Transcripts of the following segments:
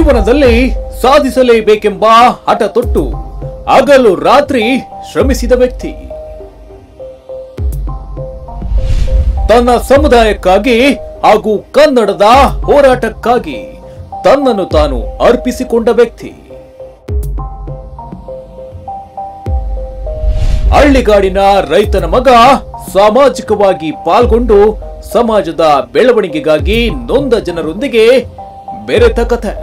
ಜೀವನದಲ್ಲಿ ಸಾಧಿಸಲೇಬೇಕೆಂಬ ಹಠ ತೊಟ್ಟು ಹಗಲು ರಾತ್ರಿ ಶ್ರಮಿಸಿದ ವ್ಯಕ್ತಿ ತನ್ನ ಸಮುದಾಯಕ್ಕಾಗಿ ಹಾಗೂ ಕನ್ನಡದ ಹೋರಾಟಕ್ಕಾಗಿ ತನ್ನನ್ನು ತಾನು ಅರ್ಪಿಸಿಕೊಂಡ ವ್ಯಕ್ತಿ ಹಳ್ಳಿಗಾಡಿನ ರೈತನ ಮಗ ಸಾಮಾಜಿಕವಾಗಿ ಪಾಲ್ಗೊಂಡು ಸಮಾಜದ ಬೆಳವಣಿಗೆಗಾಗಿ ನೊಂದ ಜನರೊಂದಿಗೆ ಬೆರೆತ ಕಥೆ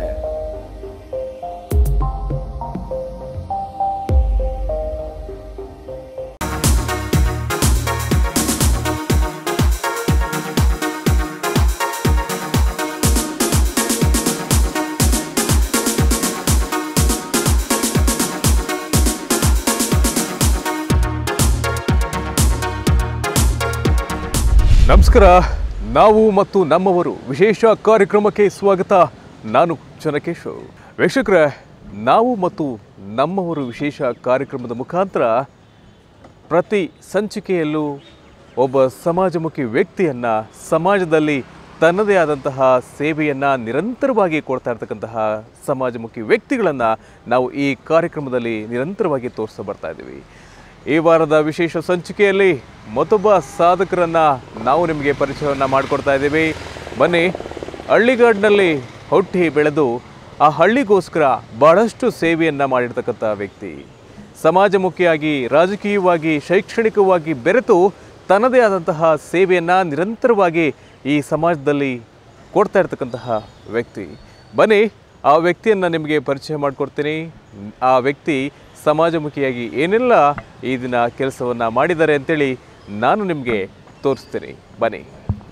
ನಮಸ್ಕಾರ ನಾವು ಮತ್ತು ನಮ್ಮವರು ವಿಶೇಷ ಕಾರ್ಯಕ್ರಮಕ್ಕೆ ಸ್ವಾಗತ ನಾನು ಚನಕೇಶವ್ ವೀಕ್ಷಕರೇ ನಾವು ಮತ್ತು ನಮ್ಮವರು ವಿಶೇಷ ಕಾರ್ಯಕ್ರಮದ ಮುಖಾಂತರ ಪ್ರತಿ ಸಂಚಿಕೆಯಲ್ಲೂ ಒಬ್ಬ ಸಮಾಜಮುಖಿ ವ್ಯಕ್ತಿಯನ್ನು ಸಮಾಜದಲ್ಲಿ ತನ್ನದೇ ಆದಂತಹ ಸೇವೆಯನ್ನು ನಿರಂತರವಾಗಿ ಕೊಡ್ತಾ ಇರ್ತಕ್ಕಂತಹ ಸಮಾಜಮುಖಿ ವ್ಯಕ್ತಿಗಳನ್ನು ನಾವು ಈ ಕಾರ್ಯಕ್ರಮದಲ್ಲಿ ನಿರಂತರವಾಗಿ ತೋರಿಸ್ತಾ ಬರ್ತಾ ಇದ್ದೀವಿ ಈ ವಾರದ ವಿಶೇಷ ಸಂಚಿಕೆಯಲ್ಲಿ ಮತ್ತೊಬ್ಬ ಸಾಧಕರನ್ನ ನಾವು ನಿಮಗೆ ಪರಿಚಯವನ್ನು ಮಾಡಿಕೊಡ್ತಾ ಇದ್ದೀವಿ ಬನ್ನಿ ಹಳ್ಳಿಗಾಡಿನಲ್ಲಿ ಹುಟ್ಟಿ ಬೆಳೆದು ಆ ಹಳ್ಳಿಗೋಸ್ಕರ ಬಹಳಷ್ಟು ಸೇವೆಯನ್ನು ಮಾಡಿರ್ತಕ್ಕಂಥ ವ್ಯಕ್ತಿ ಸಮಾಜಮುಖಿಯಾಗಿ ರಾಜಕೀಯವಾಗಿ ಶೈಕ್ಷಣಿಕವಾಗಿ ಬೆರೆತು ತನ್ನದೇ ಆದಂತಹ ಸೇವೆಯನ್ನು ನಿರಂತರವಾಗಿ ಈ ಸಮಾಜದಲ್ಲಿ ಕೊಡ್ತಾ ಇರ್ತಕ್ಕಂತಹ ವ್ಯಕ್ತಿ ಬನ್ನಿ ಆ ವ್ಯಕ್ತಿಯನ್ನು ನಿಮಗೆ ಪರಿಚಯ ಮಾಡಿಕೊಡ್ತೀನಿ ಆ ವ್ಯಕ್ತಿ ಸಮಾಜಮುಖಿಯಾಗಿ ಏನೆಲ್ಲ ಈ ದಿನ ಕೆಲಸವನ್ನು ಮಾಡಿದ್ದಾರೆ ಅಂತೇಳಿ ನಾನು ನಿಮಗೆ ತೋರಿಸ್ತೀನಿ ಬನ್ನಿ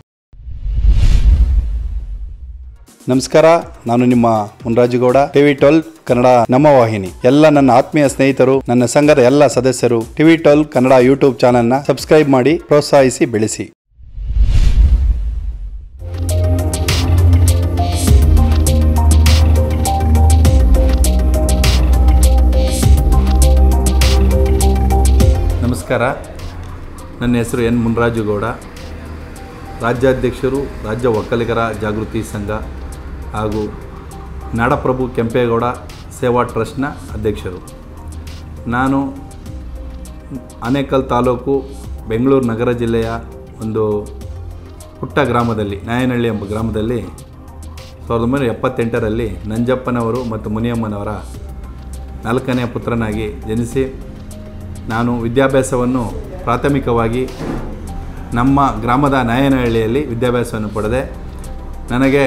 ನಮಸ್ಕಾರ ನಾನು ನಿಮ್ಮ ಮುನ್ರಾಜುಗೌಡ ಟಿವಿ ಟ್ವೆಲ್ ಕನ್ನಡ ನಮ್ಮ ವಾಹಿನಿ ಎಲ್ಲ ನನ್ನ ಆತ್ಮೀಯ ಸ್ನೇಹಿತರು ನನ್ನ ಸಂಘದ ಎಲ್ಲ ಸದಸ್ಯರು ಟಿವಿ ಟ್ವೆಲ್ ಕನ್ನಡ ಯೂಟ್ಯೂಬ್ ಚಾನೆಲ್ನ ಸಬ್ಸ್ಕ್ರೈಬ್ ಮಾಡಿ ಪ್ರೋತ್ಸಾಹಿಸಿ ಬೆಳೆಸಿ ನಮಸ್ಕಾರ ನನ್ನ ಹೆಸರು ಎನ್ ಮುನ್ರಾಜುಗೌಡ ರಾಜ್ಯಾಧ್ಯಕ್ಷರು ರಾಜ್ಯ ಒಕ್ಕಲಿಗರ ಜಾಗೃತಿ ಸಂಘ ಹಾಗೂ ನಾಡಪ್ರಭು ಕೆಂಪೇಗೌಡ ಸೇವಾ ಟ್ರಸ್ಟ್ನ ಅಧ್ಯಕ್ಷರು ನಾನು ಆನೇಕಲ್ ತಾಲೂಕು ಬೆಂಗಳೂರು ನಗರ ಜಿಲ್ಲೆಯ ಒಂದು ಪುಟ್ಟ ಗ್ರಾಮದಲ್ಲಿ ನಾಯನಹಳ್ಳಿ ಎಂಬ ಗ್ರಾಮದಲ್ಲಿ ಸಾವಿರದ ಒಂಬೈನೂರ ಎಪ್ಪತ್ತೆಂಟರಲ್ಲಿ ನಂಜಪ್ಪನವರು ಮತ್ತು ಮುನಿಯಮ್ಮನವರ ನಾಲ್ಕನೆಯ ಪುತ್ರನಾಗಿ ಜನಿಸಿ ನಾನು ವಿದ್ಯಾಭ್ಯಾಸವನ್ನು ಪ್ರಾಥಮಿಕವಾಗಿ ನಮ್ಮ ಗ್ರಾಮದ ನಾಯನಹಳ್ಳಿಯಲ್ಲಿ ವಿದ್ಯಾಭ್ಯಾಸವನ್ನು ಪಡೆದೆ ನನಗೆ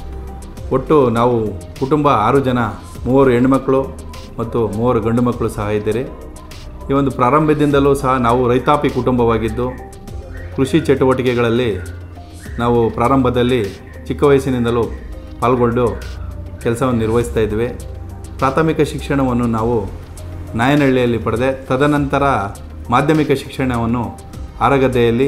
ಒಟ್ಟು ನಾವು ಕುಟುಂಬ ಆರು ಜನ ಮೂವರು ಹೆಣ್ಣುಮಕ್ಕಳು ಮತ್ತು ಮೂವರು ಗಂಡು ಮಕ್ಕಳು ಸಹ ಇದ್ದೀರಿ ಈ ಒಂದು ಪ್ರಾರಂಭದಿಂದಲೂ ಸಹ ನಾವು ರೈತಾಪಿ ಕುಟುಂಬವಾಗಿದ್ದು ಕೃಷಿ ಚಟುವಟಿಕೆಗಳಲ್ಲಿ ನಾವು ಪ್ರಾರಂಭದಲ್ಲಿ ಚಿಕ್ಕ ವಯಸ್ಸಿನಿಂದಲೂ ಪಾಲ್ಗೊಂಡು ಕೆಲಸವನ್ನು ನಿರ್ವಹಿಸ್ತಾ ಇದ್ವಿ ಪ್ರಾಥಮಿಕ ಶಿಕ್ಷಣವನ್ನು ನಾವು ನಾಯನಹಳ್ಳಿಯಲ್ಲಿ ಪಡೆದೆ ತದನಂತರ ಮಾಧ್ಯಮಿಕ ಶಿಕ್ಷಣವನ್ನು ಆರಗದ್ದೆಯಲ್ಲಿ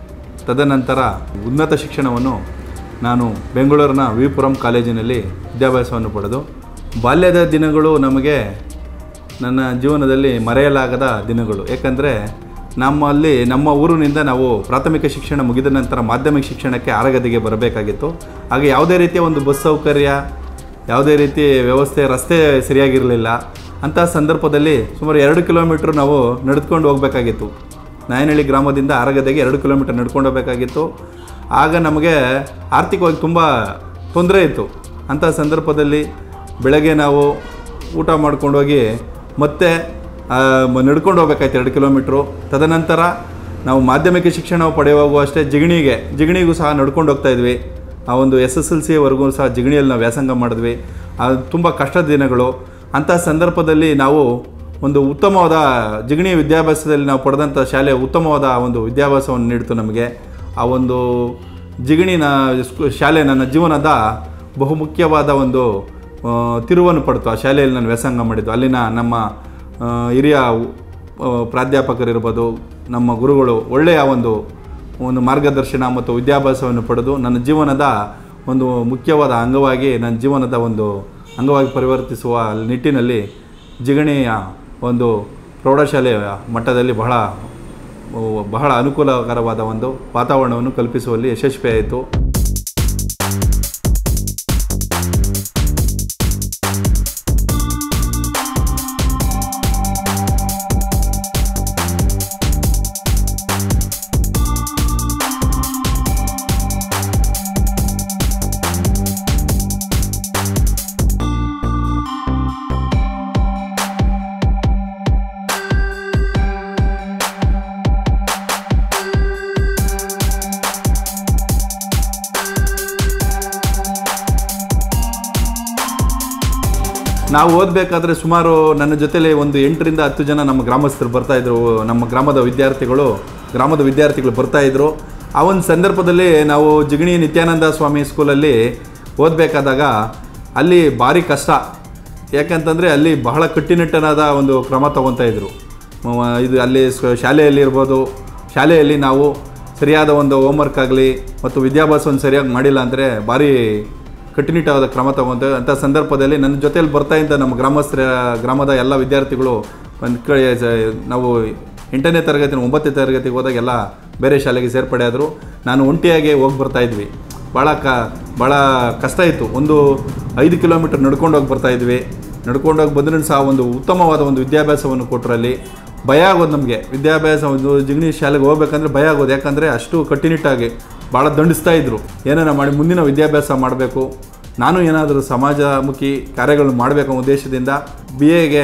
ತದನಂತರ ಉನ್ನತ ಶಿಕ್ಷಣವನ್ನು ನಾನು ಬೆಂಗಳೂರಿನ ವಿಪುರಂ ಕಾಲೇಜಿನಲ್ಲಿ ವಿದ್ಯಾಭ್ಯಾಸವನ್ನು ಪಡೆದು ಬಾಲ್ಯದ ದಿನಗಳು ನಮಗೆ ನನ್ನ ಜೀವನದಲ್ಲಿ ಮರೆಯಲಾಗದ ದಿನಗಳು ಏಕೆಂದರೆ ನಮ್ಮಲ್ಲಿ ನಮ್ಮ ಊರಿನಿಂದ ನಾವು ಪ್ರಾಥಮಿಕ ಶಿಕ್ಷಣ ಮುಗಿದ ನಂತರ ಮಾಧ್ಯಮಿಕ ಶಿಕ್ಷಣಕ್ಕೆ ಆರಗದಿಗೆ ಬರಬೇಕಾಗಿತ್ತು ಹಾಗೆ ಯಾವುದೇ ರೀತಿಯ ಒಂದು ಬಸ್ ಸೌಕರ್ಯ ಯಾವುದೇ ರೀತಿ ವ್ಯವಸ್ಥೆ ರಸ್ತೆ ಸರಿಯಾಗಿರಲಿಲ್ಲ ಅಂಥ ಸಂದರ್ಭದಲ್ಲಿ ಸುಮಾರು ಎರಡು ಕಿಲೋಮೀಟ್ರ್ ನಾವು ನಡೆದುಕೊಂಡು ಹೋಗಬೇಕಾಗಿತ್ತು ನಾಯನಹಳ್ಳಿ ಗ್ರಾಮದಿಂದ ಆರಗದೆಗೆ ಎರಡು ಕಿಲೋಮೀಟರ್ ನಡ್ಕೊಂಡು ಹೋಗಬೇಕಾಗಿತ್ತು ಆಗ ನಮಗೆ ಆರ್ಥಿಕವಾಗಿ ತುಂಬ ತೊಂದರೆ ಇತ್ತು ಅಂಥ ಸಂದರ್ಭದಲ್ಲಿ ಬೆಳಗ್ಗೆ ನಾವು ಊಟ ಮಾಡ್ಕೊಂಡೋಗಿ ಮತ್ತೆ ಆ, ಮ- ನಡ್ಕೊಂಡು ಹೋಗ್ಬೇಕಾಯ್ತು ಎರಡು ಕಿಲೋಮೀಟ್ರು ತದನಂತರ ನಾವು ಮಾಧ್ಯಮಿಕ ಶಿಕ್ಷಣ ಪಡೆಯುವಾಗೂ ಅಷ್ಟೇ ಜಿಗಣಿಗೆ ಜಿಗಣಿಗೂ ಸಹ ನಡ್ಕೊಂಡು ಹೋಗ್ತಾ ಇದ್ವಿ ಆ ಒಂದು ಎಸ್ ಎಸ್ ಎಲ್ ಸಿವರೆಗೂ ಸಹ ಜಿಗಣಿಯಲ್ಲಿ ನಾವು ವ್ಯಾಸಂಗ ಮಾಡಿದ್ವಿ ಅದು ತುಂಬ ಕಷ್ಟದ ದಿನಗಳು ಅಂಥ ಸಂದರ್ಭದಲ್ಲಿ ನಾವು ಒಂದು ಉತ್ತಮವಾದ ಜಿಗಣಿ ವಿದ್ಯಾಭ್ಯಾಸದಲ್ಲಿ ನಾವು ಪಡೆದಂಥ ಶಾಲೆ ಉತ್ತಮವಾದ ಒಂದು ವಿದ್ಯಾಭ್ಯಾಸವನ್ನು ನೀಡಿತು ನಮಗೆ ಆ ಒಂದು ಜಿಗಣಿನ ಸ್ಕೂ- ಶಾಲೆ ನನ್ನ ಜೀವನದ ಬಹುಮುಖ್ಯವಾದ ಒಂದು ಆ, ತಿರುವನ್ನು ಪಡ್ತು ಆ ಶಾಲೆಯಲ್ಲಿ ನಾನು ವ್ಯಾಸಂಗ ಮಾಡಿದ್ದು ಅಲ್ಲಿನ ನಮ್ಮ ಆ, ಹಿರಿಯ ಆ, ಪ್ರಾಧ್ಯಾಪಕರಿರ್ಬೋದು ನಮ್ಮ ಗುರುಗಳು ಒಳ್ಳೆಯ ಒಂದು ಒಂದು ಮಾರ್ಗದರ್ಶನ ಮತ್ತು ವಿದ್ಯಾಭ್ಯಾಸವನ್ನು ಪಡೆದು ನನ್ನ ಜೀವನದ ಒಂದು ಮುಖ್ಯವಾದ ಅಂಗವಾಗಿ ನನ್ನ ಜೀವನದ ಒಂದು ಅಂಗವಾಗಿ ಪರಿವರ್ತಿಸುವ ನಿಟ್ಟಿನಲ್ಲಿ ಜಿಗಣಿಯ ಒಂದು ಪ್ರೌಢಶಾಲೆಯ ಮಟ್ಟದಲ್ಲಿ ಬಹಳ ಬಹಳ ಅನುಕೂಲಕರವಾದ ಒಂದು ವಾತಾವರಣವನ್ನು ಕಲ್ಪಿಸುವಲ್ಲಿ ಯಶಸ್ವಿಯಾಯಿತು ನಾವು ಓದಬೇಕಾದ್ರೆ ಸುಮಾರು ನನ್ನ ಜೊತೆಲಿ ಒಂದು ಎಂಟರಿಂದ ಹತ್ತು ಜನ ನಮ್ಮ ಗ್ರಾಮಸ್ಥರು ಬರ್ತಾಯಿದ್ರು ನಮ್ಮ ಗ್ರಾಮದ ವಿದ್ಯಾರ್ಥಿಗಳು ಗ್ರಾಮದ ವಿದ್ಯಾರ್ಥಿಗಳು ಬರ್ತಾಯಿದ್ರು ಆ ಒಂದು ಸಂದರ್ಭದಲ್ಲಿ ನಾವು ಜಿಗಣಿ ನಿತ್ಯಾನಂದ ಸ್ವಾಮಿ ಸ್ಕೂಲಲ್ಲಿ ಓದಬೇಕಾದಾಗ ಅಲ್ಲಿ ಭಾರಿ ಕಷ್ಟ ಯಾಕಂತಂದರೆ ಅಲ್ಲಿ ಬಹಳ ಕಟ್ಟುನಿಟ್ಟನಾದ ಒಂದು ಕ್ರಮ ತಗೊತಾ ಇದ್ರು ಮ- ಇದು ಅಲ್ಲಿ ಸ್- ಶಾಲೆಯಲ್ಲಿ ಇರ್ಬೋದು ಶಾಲೆಯಲ್ಲಿ ನಾವು ಸರಿಯಾದ ಒಂದು ಹೋಮ್ವರ್ಕ್ ಆಗಲಿ ಮತ್ತು ವಿದ್ಯಾಭ್ಯಾಸವನ್ನು ಸರಿಯಾಗಿ ಮಾಡಿಲ್ಲ ಅಂದರೆ ಭಾರಿ ಕಟ್ಟುನಿಟ್ಟಾದ ಕ್ರಮ ತಗೊಂತೇವೆ ಅಂಥ ಸಂದರ್ಭದಲ್ಲಿ ನನ್ನ ಜೊತೆಯಲ್ಲಿ ಬರ್ತಾ ಇದ್ದ ನಮ್ಮ ಗ್ರಾಮಸ್ಥರ ಗ್ರಾಮದ ಎಲ್ಲ ವಿದ್ಯಾರ್ಥಿಗಳು ಒಂದು ಕಡೆ ಸ- ನಾವು ಎಂಟನೇ ತರಗತಿ ಒಂಬತ್ತನೇ ತರಗತಿಗೆ ಹೋದಾಗೆಲ್ಲ ಬೇರೆ ಶಾಲೆಗೆ ಸೇರ್ಪಡೆ ಆದರು ನಾನು ಒಂಟಿಯಾಗಿ ಹೋಗಿ ಬರ್ತಾ ಇದ್ವಿ ಭಾಳ ಕ ಭಾಳ ಕಷ್ಟ ಇತ್ತು ಒಂದು ಐದು ಕಿಲೋಮೀಟರ್ ನಡ್ಕೊಂಡು ಹೋಗಿ ಬರ್ತಾ ಇದ್ವಿ ನಡ್ಕೊಂಡು ಹೋಗಿ ಬಂದ್ರೂ ಸಹ ಒಂದು ಉತ್ತಮವಾದ ಒಂದು ವಿದ್ಯಾಭ್ಯಾಸವನ್ನು ಕೊಟ್ಟರು ಅಲ್ಲಿ ಭಯ ಆಗೋದು ನಮಗೆ ವಿದ್ಯಾಭ್ಯಾಸ ಒಂದು ಜಿಗಣಿ ಶಾಲೆಗೆ ಹೋಗ್ಬೇಕಂದ್ರೆ ಭಯ ಆಗೋದು ಯಾಕಂದರೆ ಅಷ್ಟು ಕಟ್ಟುನಿಟ್ಟಾಗಿ ಭಾಳ ದಂಡಿಸ್ತಾ ಇದ್ರು ಏನಾರ ಮಾಡಿ ಮುಂದಿನ ವಿದ್ಯಾಭ್ಯಾಸ ಮಾಡಬೇಕು ನಾನು ಏನಾದರೂ ಸಮಾಜಮುಖಿ ಕಾರ್ಯಗಳನ್ನು ಮಾಡಬೇಕು ಅನ್ನೋ ಉದ್ದೇಶದಿಂದ ಬಿ ಎಗೆ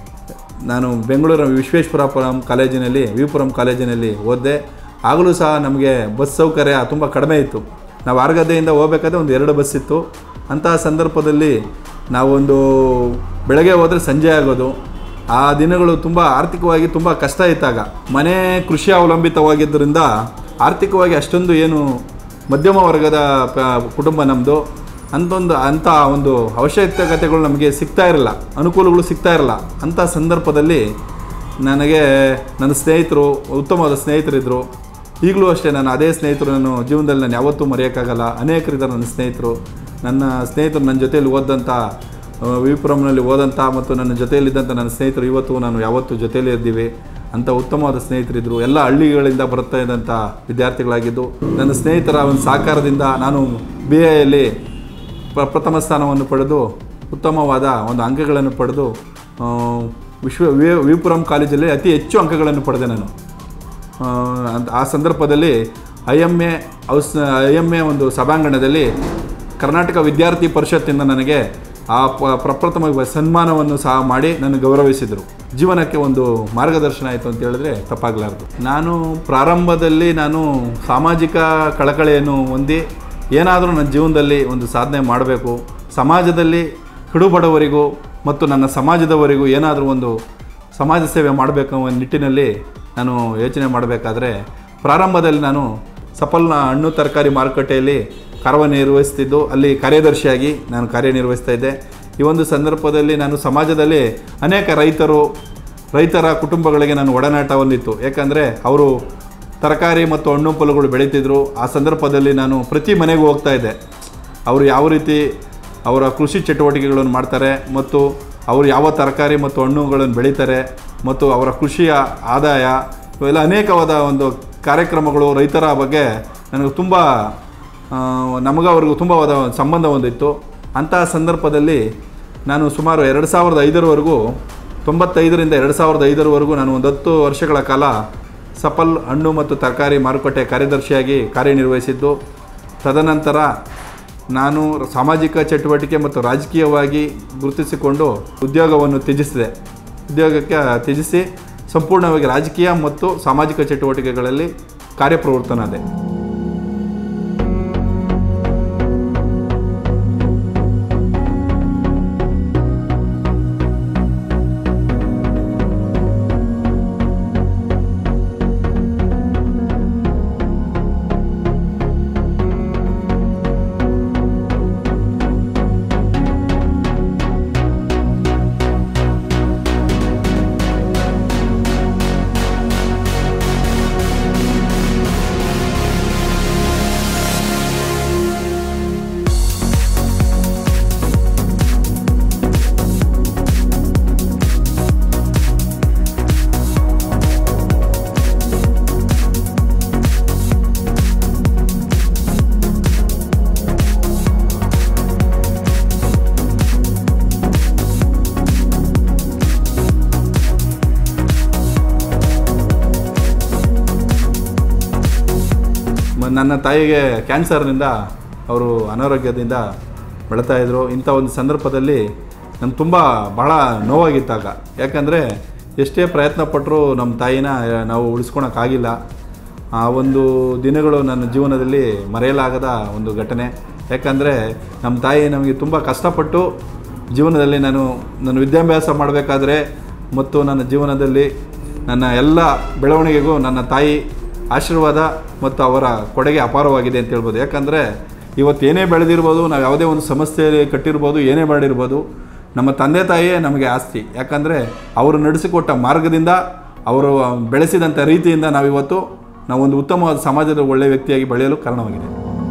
ನಾನು ಬೆಂಗಳೂರು ವಿಶ್ವೇಶ್ವರಪುರಂ ಕಾಲೇಜಿನಲ್ಲಿ ವಿಪುರಂ ಕಾಲೇಜಿನಲ್ಲಿ ಓದಿದೆ ಆಗಲೂ ಸಹ ನಮಗೆ ಬಸ್ ಸೌಕರ್ಯ ತುಂಬ ಕಡಿಮೆ ಇತ್ತು ನಾವು ಆರ್ಗದ್ದೆಯಿಂದ ಹೋಗ್ಬೇಕಾದ್ರೆ ಒಂದು ಎರಡು ಬಸ್ ಇತ್ತು ಅಂತಹ ಸಂದರ್ಭದಲ್ಲಿ ನಾವೊಂದು ಬೆಳಗ್ಗೆ ಹೋದರೆ ಸಂಜೆ ಆಗೋದು ಆ ದಿನಗಳು ತುಂಬ ಆರ್ಥಿಕವಾಗಿ ತುಂಬ ಕಷ್ಟ ಇತ್ತಾಗ ಮನೆ ಕೃಷಿ ಅವಲಂಬಿತವಾಗಿದ್ದರಿಂದ ಆರ್ಥಿಕವಾಗಿ ಅಷ್ಟೊಂದು ಏನು ಮಧ್ಯಮ ವರ್ಗದ ಪ- ಕುಟುಂಬ ನಮ್ಮದು ಅಂತೊಂದು ಅಂಥ ಒಂದು ಅವಶ್ಯಕತೆಗಳು ನಮಗೆ ಸಿಗ್ತಾ ಇರಲ್ಲ ಅನುಕೂಲಗಳು ಸಿಗ್ತಾ ಇರಲ್ಲ ಅಂಥ ಸಂದರ್ಭದಲ್ಲಿ ನನಗೆ ನನ್ನ ಸ್ನೇಹಿತರು ಉತ್ತಮವಾದ ಸ್ನೇಹಿತರಿದ್ದರು ಈಗಲೂ ಅಷ್ಟೇ ನಾನು ಅದೇ ಸ್ನೇಹಿತರು ನಾನು ಜೀವನದಲ್ಲಿ ನಾನು ಯಾವತ್ತೂ ಮರೆಯೋಕ್ಕಾಗಲ್ಲ ಅನೇಕರಿದ್ದಾರೆ ನನ್ನ ಸ್ನೇಹಿತರು ನನ್ನ ಸ್ನೇಹಿತರು ನನ್ನ ಜೊತೆಯಲ್ಲಿ ಓದಂಥ ವಿಪುರಂನಲ್ಲಿ ಓದಂಥ ಮತ್ತು ನನ್ನ ಜೊತೆಯಲ್ಲಿದ್ದಂಥ ನನ್ನ ಸ್ನೇಹಿತರು ಇವತ್ತು ನಾನು ಯಾವತ್ತೂ ಜೊತೆಯಲ್ಲೇ ಇದ್ದೀವಿ ಅಂಥ ಉತ್ತಮವಾದ ಸ್ನೇಹಿತರಿದ್ದರು ಎಲ್ಲ ಹಳ್ಳಿಗಳಿಂದ ಬರ್ತಾ ಇದ್ದಂಥ ವಿದ್ಯಾರ್ಥಿಗಳಾಗಿದ್ದು ನನ್ನ ಸ್ನೇಹಿತರ ಒಂದು ಸಹಕಾರದಿಂದ ನಾನು ಬಿ ಎಯಲ್ಲಿ ಪ್ರ ಪ್ರಥಮ ಸ್ಥಾನವನ್ನು ಪಡೆದು ಉತ್ತಮವಾದ ಒಂದು ಅಂಕಗಳನ್ನು ಪಡೆದು ಆ, ವಿಶ್ವ ವಿ ವಿಪುರಂ ಕಾಲೇಜಲ್ಲಿ ಅತಿ ಹೆಚ್ಚು ಅಂಕಗಳನ್ನು ಪಡೆದೆ ನಾನು ಆ, ಅಂತ- ಆ ಸಂದರ್ಭದಲ್ಲಿ I M A house I M A ಒಂದು ಸಭಾಂಗಣದಲ್ಲಿ ಕರ್ನಾಟಕ ವಿದ್ಯಾರ್ಥಿ ಪರಿಷತ್ತಿಂದ ನನಗೆ ಆ ಪ- ಪ್ರಪ್ರಥಮ ಸನ್ಮಾನವನ್ನು ಸಹ ಮಾಡಿ ನನ್ನ ಗೌರವಿಸಿದರು ಜೀವನಕ್ಕೆ ಒಂದು ಮಾರ್ಗದರ್ಶನ ಆಯಿತು ಅಂತ ಹೇಳಿದ್ರೆ ತಪ್ಪಾಗಲಾರ್ದು ನಾನು ಪ್ರಾರಂಭದಲ್ಲಿ ನಾನು ಸಾಮಾಜಿಕ ಕಳಕಳಿಯನ್ನು ಹೊಂದಿ ಏನಾದರೂ ನನ್ನ ಜೀವನದಲ್ಲಿ ಒಂದು ಸಾಧನೆ ಮಾಡಬೇಕು ಸಮಾಜದಲ್ಲಿ ಕಡುಬಡವರಿಗೂ ಮತ್ತು ನನ್ನ ಸಮಾಜದವರಿಗೂ ಏನಾದರೂ ಒಂದು ಸಮಾಜ ಸೇವೆ ಮಾಡಬೇಕು ಅನ್ನೋ ನಿಟ್ಟಿನಲ್ಲಿ ನಾನು ಯೋಚನೆ ಮಾಡಬೇಕಾದ್ರೆ ಪ್ರಾರಂಭದಲ್ಲಿ ನಾನು ಸಫಲ್ನ ಹಣ್ಣು ತರಕಾರಿ ಮಾರುಕಟ್ಟೆಯಲ್ಲಿ ಕಾರ್ಯನಿರ್ವಹಿಸ್ತಿದ್ದು ಅಲ್ಲಿ ಕಾರ್ಯದರ್ಶಿಯಾಗಿ ನಾನು ಕಾರ್ಯನಿರ್ವಹಿಸ್ತಾ ಇದ್ದೆ ಈ ಒಂದು ಸಂದರ್ಭದಲ್ಲಿ ನಾನು ಸಮಾಜದಲ್ಲಿ ಅನೇಕ ರೈತರು ರೈತರ ಕುಟುಂಬಗಳಿಗೆ ನಾನು ಒಡನಾಟ ಹೊಂದಿತ್ತು ಯಾಕಂದರೆ ಅವರು ತರಕಾರಿ ಮತ್ತು ಹಣ್ಣು ಫಲಗಳು ಬೆಳೀತಿದ್ರು ಆ ಸಂದರ್ಭದಲ್ಲಿ ನಾನು ಪ್ರತಿ ಮನೆಗೂ ಹೋಗ್ತಾ ಇದ್ದೆ ಅವರು ಯಾವ ರೀತಿ ಅವರ ಕೃಷಿ ಚಟುವಟಿಕೆಗಳನ್ನು ಮಾಡ್ತಾರೆ ಮತ್ತು ಅವರು ಯಾವ ತರಕಾರಿ ಮತ್ತು ಹಣ್ಣುಗಳನ್ನು ಬೆಳೀತಾರೆ ಮತ್ತು ಅವರ ಕೃಷಿಯ ಆದಾಯ ಇವೆಲ್ಲ ಅನೇಕವಾದ ಒಂದು ಕಾರ್ಯಕ್ರಮಗಳು ರೈತರ ಬಗ್ಗೆ ನನಗೆ ತುಂಬ ನಮಗ ಅವ್ರಿಗೂ ತುಂಬವಾದ ಒಂದು ಸಂಬಂಧ ಹೊಂದಿತ್ತು ಅಂತಹ ಸಂದರ್ಭದಲ್ಲಿ ನಾನು ಸುಮಾರು ಎರಡು ಸಾವಿರದ ಐದರವರೆಗೂ ತೊಂಬತ್ತೈದರಿಂದ ಎರಡು ಸಾವಿರದ ಐದರವರೆಗೂ ನಾನು ಒಂದು ಹತ್ತು ವರ್ಷಗಳ ಕಾಲ ಸಫಲ್ ಹಣ್ಣು ಮತ್ತು ತರಕಾರಿ ಮಾರುಕಟ್ಟೆ ಕಾರ್ಯದರ್ಶಿಯಾಗಿ ಕಾರ್ಯನಿರ್ವಹಿಸಿದ್ದು ತದನಂತರ ನಾನು ಸಾಮಾಜಿಕ ಚಟುವಟಿಕೆ ಮತ್ತು ರಾಜಕೀಯವಾಗಿ ಗುರುತಿಸಿಕೊಂಡು ಉದ್ಯೋಗವನ್ನು ತ್ಯಜಿಸಿದೆ ಉದ್ಯೋಗಕ್ಕೆ ತ್ಯಜಿಸಿ ಸಂಪೂರ್ಣವಾಗಿ ರಾಜಕೀಯ ಮತ್ತು ಸಾಮಾಜಿಕ ಚಟುವಟಿಕೆಗಳಲ್ಲಿ ಕಾರ್ಯಪ್ರವೃತ್ತನಾದೆ ಮ- ನನ್ನ ತಾಯಿಗೆ ಕ್ಯಾನ್ಸರ್ನಿಂದ ಅವರು ಅನಾರೋಗ್ಯದಿಂದ ಬಳಲ್ತಾ ಇದ್ದರು ಇಂಥ ಒಂದು ಸಂದರ್ಭದಲ್ಲಿ ನಮ್ಗೆ ತುಂಬ ಬಹಳ ನೋವಾಗಿತ್ತಾಗ ಯಾಕಂದರೆ ಎಷ್ಟೇ ಪ್ರಯತ್ನ ಪಟ್ಟರೂ ನಮ್ಮ ತಾಯಿನ ನಾವು ಉಳಿಸ್ಕೊಳಕ್ಕಾಗಿಲ್ಲ ಆ ಒಂದು ದಿನಗಳು ನನ್ನ ಜೀವನದಲ್ಲಿ ಮರೆಯಲಾಗದ ಒಂದು ಘಟನೆ ಯಾಕಂದರೆ ನಮ್ಮ ತಾಯಿ ನಮಗೆ ತುಂಬ ಕಷ್ಟಪಟ್ಟು ಜೀವನದಲ್ಲಿ ನಾನು ನನ್ನ ವಿದ್ಯಾಭ್ಯಾಸ ಮಾಡಬೇಕಾದ್ರೆ ಮತ್ತು ನನ್ನ ಜೀವನದಲ್ಲಿ ನನ್ನ ಎಲ್ಲ ಬೆಳವಣಿಗೆಗೂ ನನ್ನ ತಾಯಿ ಆಶೀರ್ವಾದ ಮತ್ತು ಅವರ ಕೊಡುಗೆ ಅಪಾರವಾಗಿದೆ ಅಂತ ಹೇಳ್ಬೋದು ಯಾಕಂದರೆ ಇವತ್ತು ಏನೇ ಬೆಳೆದಿರ್ಬೋದು ನಾವು ಯಾವುದೇ ಒಂದು ಸಮಸ್ಯೆ ಕಟ್ಟಿರ್ಬೋದು ಏನೇ ಮಾಡಿರ್ಬೋದು ನಮ್ಮ ತಂದೆ ತಾಯಿಯೇ ನಮಗೆ ಆಸ್ತಿ ಯಾಕಂದರೆ ಅವರು ನಡೆಸಿಕೊಟ್ಟ ಮಾರ್ಗದಿಂದ ಅವರು ಬೆಳೆಸಿದಂಥ ರೀತಿಯಿಂದ ನಾವಿವತ್ತು ನಾವೊಂದು ಉತ್ತಮವಾದ ಸಮಾಜದ ಒಳ್ಳೆಯ ವ್ಯಕ್ತಿಯಾಗಿ ಬೆಳೆಯಲು ಕಾರಣವಾಗಿದೆ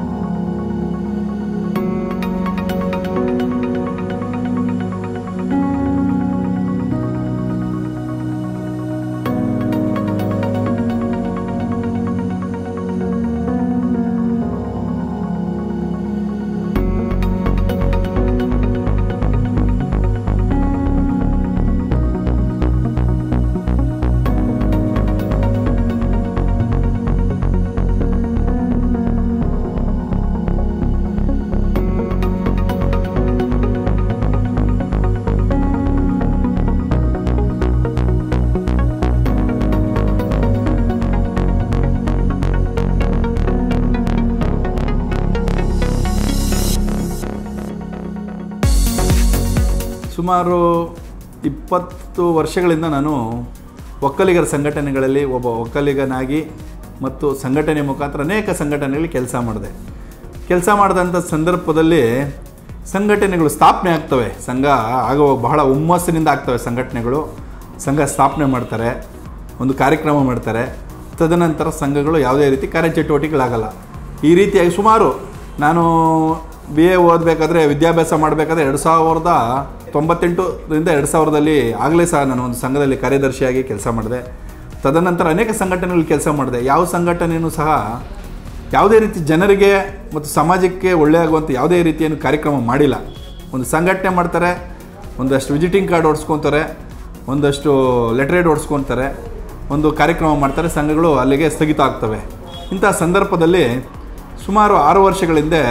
ಸುಮಾರು ಇಪ್ಪತ್ತು ವರ್ಷಗಳಿಂದ ನಾನು ಒಕ್ಕಲಿಗರ ಸಂಘಟನೆಗಳಲ್ಲಿ ಒಬ್ಬ ಒಕ್ಕಲಿಗನಾಗಿ ಮತ್ತು ಸಂಘಟನೆ ಮುಖಾಂತರ ಅನೇಕ ಸಂಘಟನೆಗಳಲ್ಲಿ ಕೆಲಸ ಮಾಡಿದೆ ಕೆಲಸ ಮಾಡಿದಂಥ ಸಂದರ್ಭದಲ್ಲಿ ಸಂಘಟನೆಗಳು ಸ್ಥಾಪನೆ ಆಗ್ತವೆ ಸಂಘ ಆಗುವ ಬಹಳ ಹುಮ್ಮಸ್ಸಿನಿಂದ ಆಗ್ತವೆ ಸಂಘಟನೆಗಳು ಸಂಘ ಸ್ಥಾಪನೆ ಮಾಡ್ತಾರೆ ಒಂದು ಕಾರ್ಯಕ್ರಮ ಮಾಡ್ತಾರೆ ತದನಂತರ ಸಂಘಗಳು ಯಾವುದೇ ರೀತಿ ಕಾರ್ಯಚಟುವಟಿಕೆಗಳಾಗಲ್ಲ ಈ ರೀತಿಯಾಗಿ ಸುಮಾರು ನಾನು ಬಿ ಎ ಓದಬೇಕಾದ್ರೆ ವಿದ್ಯಾಭ್ಯಾಸ ಮಾಡಬೇಕಾದ್ರೆ ಎರಡು ಸಾವಿರದ ತೊಂಬತ್ತೆಂಟರಿಂದ ಎರಡು ಸಾವಿರದಲ್ಲಿ ಆಗಲೇ ಸಹ ನಾನು ಒಂದು ಸಂಘದಲ್ಲಿ ಕಾರ್ಯದರ್ಶಿಯಾಗಿ ಕೆಲಸ ಮಾಡಿದೆ ತದನಂತರ ಅನೇಕ ಸಂಘಟನೆಗಳಲ್ಲಿ ಕೆಲಸ ಮಾಡಿದೆ ಯಾವ ಸಂಘಟನೆಯೂ ಸಹ ಯಾವುದೇ ರೀತಿ ಜನರಿಗೆ ಮತ್ತು ಸಮಾಜಕ್ಕೆ ಒಳ್ಳೆಯಾಗುವಂಥ ಯಾವುದೇ ರೀತಿಯನ್ನು ಕಾರ್ಯಕ್ರಮ ಮಾಡಿಲ್ಲ ಒಂದು ಸಂಘಟನೆ ಮಾಡ್ತಾರೆ ಒಂದಷ್ಟು ವಿಸಿಟಿಂಗ್ ಕಾರ್ಡ್ ಓಡಿಸ್ಕೊತಾರೆ ಒಂದಷ್ಟು ಲೆಟ್ರೇಡ್ ಓಡಿಸ್ಕೊತಾರೆ ಒಂದು ಕಾರ್ಯಕ್ರಮ ಮಾಡ್ತಾರೆ ಸಂಘಗಳು ಅಲ್ಲಿಗೆ ಸ್ಥಗಿತ ಆಗ್ತವೆ ಇಂಥ ಸಂದರ್ಭದಲ್ಲಿ ಸುಮಾರು ಆರು ವರ್ಷಗಳ ಹಿಂದೆ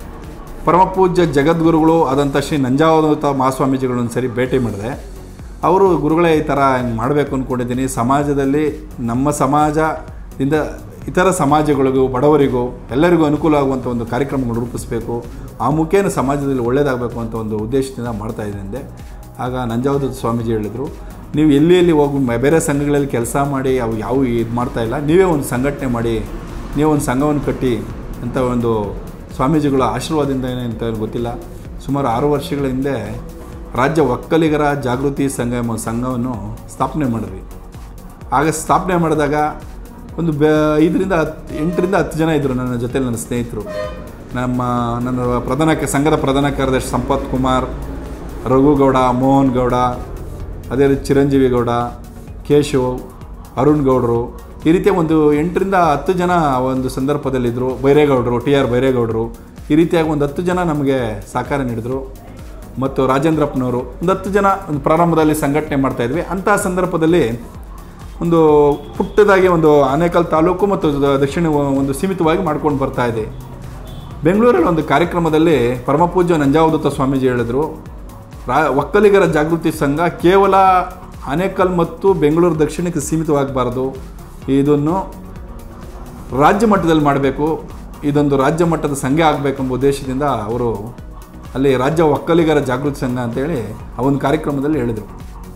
ಪರಮಪೂಜ್ಯ ಜಗದ್ಗುರುಗಳು ಆದಂಥ ಶ್ರೀ ನಂಜಾವಧೂತ ಮಹಾಸ್ವಾಮೀಜಿಗಳನ್ನ ಸರಿ ಭೇಟಿ ಮಾಡಿದೆ ಅವರು ಗುರುಗಳೇ ಈ ಥರ ಹಿಂಗೆ ಮಾಡಬೇಕು ಅಂದ್ಕೊಂಡಿದ್ದೀನಿ ಸಮಾಜದಲ್ಲಿ ನಮ್ಮ ಸಮಾಜದಿಂದ ಇತರ ಸಮಾಜಗಳಿಗೂ ಬಡವರಿಗೂ ಎಲ್ಲರಿಗೂ ಅನುಕೂಲ ಆಗುವಂಥ ಒಂದು ಕಾರ್ಯಕ್ರಮಗಳು ರೂಪಿಸಬೇಕು ಆ ಮುಖೇನ ಸಮಾಜದಲ್ಲಿ ಒಳ್ಳೆಯದಾಗಬೇಕು ಅಂತ ಒಂದು ಉದ್ದೇಶದಿಂದ ಮಾಡ್ತಾ ಇದ್ದೆ ಆಗ ನಂಜಾವಧೂತ ಸ್ವಾಮೀಜಿ ಹೇಳಿದರು ನೀವು ಎಲ್ಲಿ ಎಲ್ಲಿ ಹೋಗಿ ಮ- ಬೇರೆ ಸಂಘಗಳಲ್ಲಿ ಕೆಲಸ ಮಾಡಿ ಅವು ಯಾವ ಇದು ಮಾಡ್ತಾ ಇಲ್ಲ ನೀವೇ ಒಂದು ಸಂಘಟನೆ ಮಾಡಿ ನೀವು ಒಂದು ಸಂಘವನ್ನು ಕಟ್ಟಿ ಅಂತ ಒಂದು ಸ್ವಾಮೀಜಿಗಳ ಆಶೀರ್ವಾದದಿಂದ ಏನಂತ ಗೊತ್ತಿಲ್ಲ ಸುಮಾರು ಆರು ವರ್ಷಗಳ ಹಿಂದೆ ರಾಜ್ಯ ಒಕ್ಕಲಿಗರ ಜಾಗೃತಿ ಸಂಘ ಎಂಬ ಒಂದು ಸಂಘವನ್ನು ಸ್ಥಾಪನೆ ಮಾಡಿದ್ವಿ ಆಗ ಸ್ಥಾಪನೆ ಮಾಡಿದಾಗ ಒಂದು ಬೆ ಐದರಿಂದ ಹತ್ತು ಎಂಟರಿಂದ ಹತ್ತು ಜನ ಇದ್ದರು ನನ್ನ ಜೊತೆಲಿ ನನ್ನ ಸ್ನೇಹಿತರು ನಮ್ಮ ನನ್ನ ಪ್ರಧಾನ ಕ- ಸಂಘದ ಪ್ರಧಾನ ಕಾರ್ಯದರ್ಶಿ ಸಂಪತ್ ಕುಮಾರ್ ರಘುಗೌಡ ಮೋಹನ್ ಗೌಡ ಅದೇ ರೀತಿ ಚಿರಂಜೀವಿ ಗೌಡ ಕೇಶವ್ ಅರುಣ್ ಗೌಡರು ಈ ರೀತಿಯ ಒಂದು ಎಂಟರಿಂದ ಹತ್ತು ಜನ ಆ ಒಂದು ಸಂದರ್ಭದಲ್ಲಿದ್ದರು ಬೈರೇಗೌಡರು ಟಿ ಆರ್ ಬೈರೇಗೌಡರು ಈ ರೀತಿಯಾಗಿ ಒಂದು ಹತ್ತು ಜನ ನಮಗೆ ಸಹಕಾರ ನೀಡಿದರು ಮತ್ತು ರಾಜೇಂದ್ರಪ್ಪನವರು ಒಂದು ಹತ್ತು ಜನ ಒಂದು ಪ್ರಾರಂಭದಲ್ಲಿ ಸಂಘಟನೆ ಮಾಡ್ತಾಯಿದ್ವಿ ಅಂತಹ ಸಂದರ್ಭದಲ್ಲಿ ಒಂದು ಪುಟ್ಟದಾಗಿ ಒಂದು ಆನೇಕಲ್ ತಾಲೂಕು ಮತ್ತು ದ- ದಕ್ಷಿಣ ಒಂದು ಸೀಮಿತವಾಗಿ ಮಾಡ್ಕೊಂಡು ಬರ್ತಾ ಇದೆ ಬೆಂಗಳೂರಲ್ಲಿ ಒಂದು ಕಾರ್ಯಕ್ರಮದಲ್ಲಿ ಪರಮಪೂಜ್ಯ ನಂಜಾವಧೂತ ಸ್ವಾಮೀಜಿ ಹೇಳಿದರು ರಾ ಒಕ್ಕಲಿಗರ ಜಾಗೃತಿ ಸಂಘ ಕೇವಲ ಆನೇಕಲ್ ಮತ್ತು ಬೆಂಗಳೂರು ದಕ್ಷಿಣಕ್ಕೆ ಸೀಮಿತವಾಗಬಾರ್ದು ಇದನ್ನು ರಾಜ್ಯ ಮಟ್ಟದಲ್ಲಿ ಮಾಡಬೇಕು ಇದೊಂದು ರಾಜ್ಯ ಮಟ್ಟದ ಸಂಘ ಆಗಬೇಕೆಂಬ ಉದ್ದೇಶದಿಂದ ಅವರು ಅಲ್ಲಿ ರಾಜ್ಯ ಒಕ್ಕಲಿಗರ ಜಾಗೃತಿ ಸಂಘ ಅಂತೇಳಿ ಆ ಒಂದು ಕಾರ್ಯಕ್ರಮದಲ್ಲಿ ಹೇಳಿದರು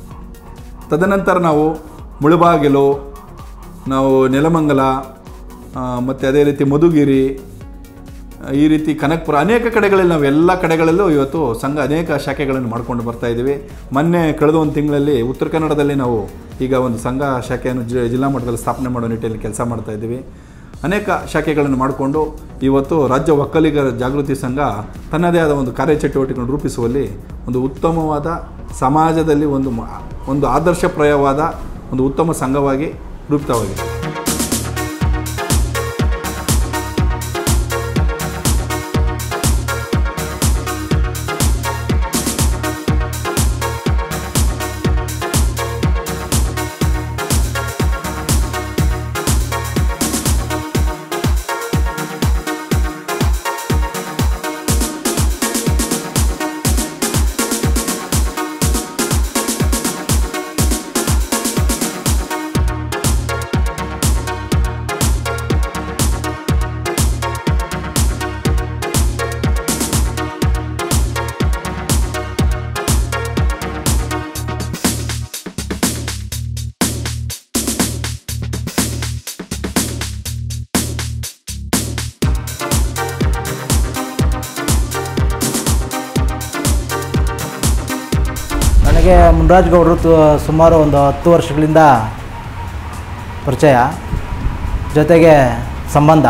ತದನಂತರ ನಾವು ಮುಳುಬಾಗಿಲು ನಾವು ನೆಲಮಂಗಲ ಮತ್ತು ಅದೇ ರೀತಿ ಮಧುಗಿರಿ ಆ, ಈ ರೀತಿ ಕನಕಪುರ ಅನೇಕ ಕಡೆಗಳಲ್ಲಿ ನಾವು ಎಲ್ಲ ಕಡೆಗಳಲ್ಲೂ ಇವತ್ತು ಸಂಘ ಅನೇಕ ಶಾಖೆಗಳನ್ನು ಮಾಡ್ಕೊಂಡು ಬರ್ತಾ ಇದ್ದೀವಿ ಮೊನ್ನೆ ಕಳೆದ ಒಂದು ತಿಂಗಳಲ್ಲಿ ಉತ್ತರ ಕನ್ನಡದಲ್ಲಿ ನಾವು ಈಗ ಒಂದು ಸಂಘ ಶಾಖೆಯನ್ನು ಜಿ- ಜಿಲ್ಲಾ ಮಟ್ಟದಲ್ಲಿ ಸ್ಥಾಪನೆ ಮಾಡೋ ನಿಟ್ಟಿನಲ್ಲಿ ಕೆಲಸ ಮಾಡ್ತಾ ಇದ್ದೀವಿ ಅನೇಕ ಶಾಖೆಗಳನ್ನು ಮಾಡಿಕೊಂಡು ಇವತ್ತು ರಾಜ್ಯ ಒಕ್ಕಲಿಗರ ಜಾಗೃತಿ ಸಂಘ ತನ್ನದೇ ಆದ ಒಂದು ಕಾರ್ಯಚಟುವಟಿಕೆಗಳನ್ನು ರೂಪಿಸುವಲ್ಲಿ ಒಂದು ಉತ್ತಮವಾದ ಸಮಾಜದಲ್ಲಿ ಒಂದು ಮ- ಒಂದು ಆದರ್ಶಪ್ರಾಯವಾದ ಒಂದು ಉತ್ತಮ ಸಂಘವಾಗಿ ರೂಪಿತವಾಗಿದೆ ನನಗೆ ಮುನ್ರಾಜ್ ಗೌಡರು ತು- ಸುಮಾರು ಒಂದು ಹತ್ತು ವರ್ಷಗಳಿಂದ ಪರಿಚಯ ಜೊತೆಗೆ ಸಂಬಂಧ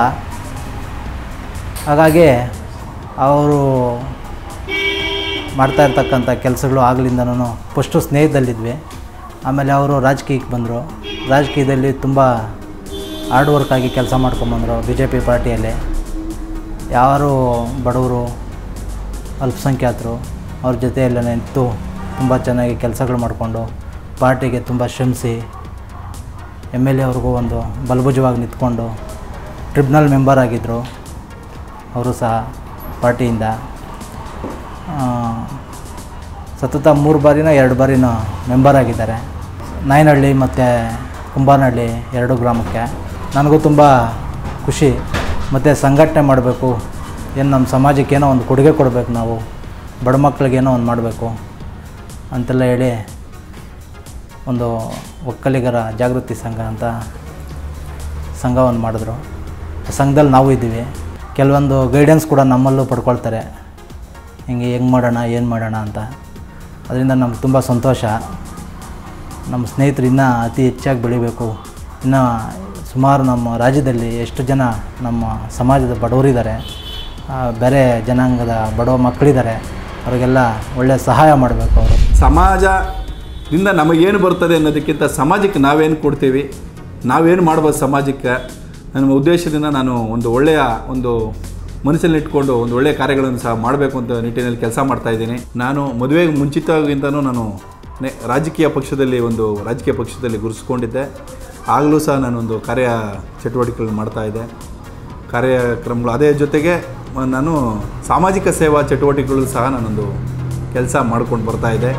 ಹಾಗಾಗಿ ಅವರು ಮಾಡ್ತಾ ಇರ್ತಕ್ಕಂಥ ಕೆಲಸಗಳು ಆಗಲಿಂದನೂ ಫಸ್ಟು ಸ್ನೇಹದಲ್ಲಿದ್ವಿ ಆಮೇಲೆ ಅವರು ರಾಜಕೀಯಕ್ಕೆ ಬಂದರು ರಾಜಕೀಯದಲ್ಲಿ ತುಂಬ ಹಾರ್ಡ್ ವರ್ಕ್ ಆಗಿ ಕೆಲಸ ಮಾಡ್ಕೊಂಬಂದರು ಬಿ ಜೆ ಪಿ ಪಾರ್ಟಿಯಲ್ಲಿ ಯಾರು ಬಡವರು ಅಲ್ಪಸಂಖ್ಯಾತರು ಅವ್ರ ಜೊತೆಯೆಲ್ಲ ನಿಂತು ತುಂಬ ಚೆನ್ನಾಗಿ ಕೆಲಸಗಳು ಮಾಡಿಕೊಂಡು ಪಾರ್ಟಿಗೆ ತುಂಬ ಶ್ರಮಿಸಿ ಎಮ್ ಎಲ್ ಎ ಅವ್ರಿಗೂ ಒಂದು ಬಲಭುಜವಾಗಿ ನಿಂತ್ಕೊಂಡು ಟ್ರಿಬ್ಯುನಲ್ ಮೆಂಬರ್ ಆಗಿದ್ದರು ಅವರು ಸಹ ಪಾರ್ಟಿಯಿಂದ ಆ, ಸತತ ಮೂರು ಬಾರಿನೋ ಎರಡು ಬಾರಿನೋ ಮೆಂಬರ್ ಆಗಿದ್ದಾರೆ ನಾಯನಹಳ್ಳಿ ಮತ್ತು ಕುಂಬಾನಹಳ್ಳಿ ಎರಡು ಗ್ರಾಮಕ್ಕೆ ನನಗೂ ತುಂಬ ಖುಷಿ ಮತ್ತು ಸಂಘಟನೆ ಮಾಡಬೇಕು ಏನು ನಮ್ಮ ಸಮಾಜಕ್ಕೆ ಏನೋ ಒಂದು ಕೊಡುಗೆ ಕೊಡಬೇಕು ನಾವು ಬಡ ಮಕ್ಕಳಿಗೇನೋ ಒಂದು ಮಾಡಬೇಕು ಅಂತೆಲ್ಲ ಹೇಳಿ ಒಂದು ಒಕ್ಕಲಿಗರ ಜಾಗೃತಿ ಸಂಘ ಅಂತ ಸಂಘವನ್ನು ಮಾಡಿದ್ರು ಆ ಸಂಘದಲ್ಲಿ ನಾವು ಇದ್ದೀವಿ ಕೆಲವೊಂದು ಗೈಡೆನ್ಸ್ ಕೂಡ ನಮ್ಮಲ್ಲೂ ಪಡ್ಕೊಳ್ತಾರೆ ಹಿಂಗೆ ಹೆಂಗೆ ಮಾಡೋಣ ಏನು ಮಾಡೋಣ ಅಂತ ಅದರಿಂದ ನಮ್ಗೆ ತುಂಬ ಸಂತೋಷ ನಮ್ಮ ಸ್ನೇಹಿತರು ಇನ್ನೂ ಅತಿ ಹೆಚ್ಚಾಗಿ ಬೆಳಿಬೇಕು ಇನ್ನು ಸುಮಾರು ನಮ್ಮ ರಾಜ್ಯದಲ್ಲಿ ಎಷ್ಟು ಜನ ನಮ್ಮ ಸಮಾಜದ ಬಡವರಿದ್ದಾರೆ ಆ, ಬೇರೆ ಜನಾಂಗದ ಬಡವ ಮಕ್ಕಳಿದ್ದಾರೆ ಅವರಿಗೆಲ್ಲ ಒಳ್ಳೆಯ ಸಹಾಯ ಮಾಡಬೇಕು ಅವರು ಸಮಾಜದಿಂದ ನಮಗೇನು ಬರ್ತದೆ ಅನ್ನೋದಕ್ಕಿಂತ ಸಮಾಜಕ್ಕೆ ನಾವೇನು ಕೊಡ್ತೀವಿ ನಾವೇನು ಮಾಡ್ಬೋದು ಸಮಾಜಕ್ಕೆ ನನ್ನ ಉದ್ದೇಶದಿಂದ ನಾನು ಒಂದು ಒಳ್ಳೆಯ ಒಂದು ಮನಸ್ಸಲ್ಲಿ ಇಟ್ಕೊಂಡು ಒಂದು ಒಳ್ಳೆಯ ಕಾರ್ಯಗಳನ್ನು ಸಹ ಮಾಡಬೇಕು ಅಂತ ನಿಟ್ಟಿನಲ್ಲಿ ಕೆಲಸ ಮಾಡ್ತಾ ಇದ್ದೀನಿ ನಾನು ಮದುವೆಗೆ ಮುಂಚಿತವಾಗಿಂತನೂ ನಾನು ನೆ- ರಾಜಕೀಯ ಪಕ್ಷದಲ್ಲಿ ಒಂದು ರಾಜಕೀಯ ಪಕ್ಷದಲ್ಲಿ ಗುರುಸ್ಕೊಂಡಿದ್ದೆ ಆಗಲೂ ಸಹ ನಾನೊಂದು ಕಾರ್ಯ ಚಟುವಟಿಕೆಗಳನ್ನು ಮಾಡ್ತಾ ಇದ್ದೆ ಕಾರ್ಯಕ್ರಮಗಳು ಅದೇ ಜೊತೆಗೆ ಮ- ನಾನು ಸಾಮಾಜಿಕ ಸೇವಾ ಚಟುವಟಿಕೆಗಳು ಸಹ ನಾನೊಂದು ಕೆಲಸ ಮಾಡ್ಕೊಂಡು ಬರ್ತಾ ಇದ್ದೆ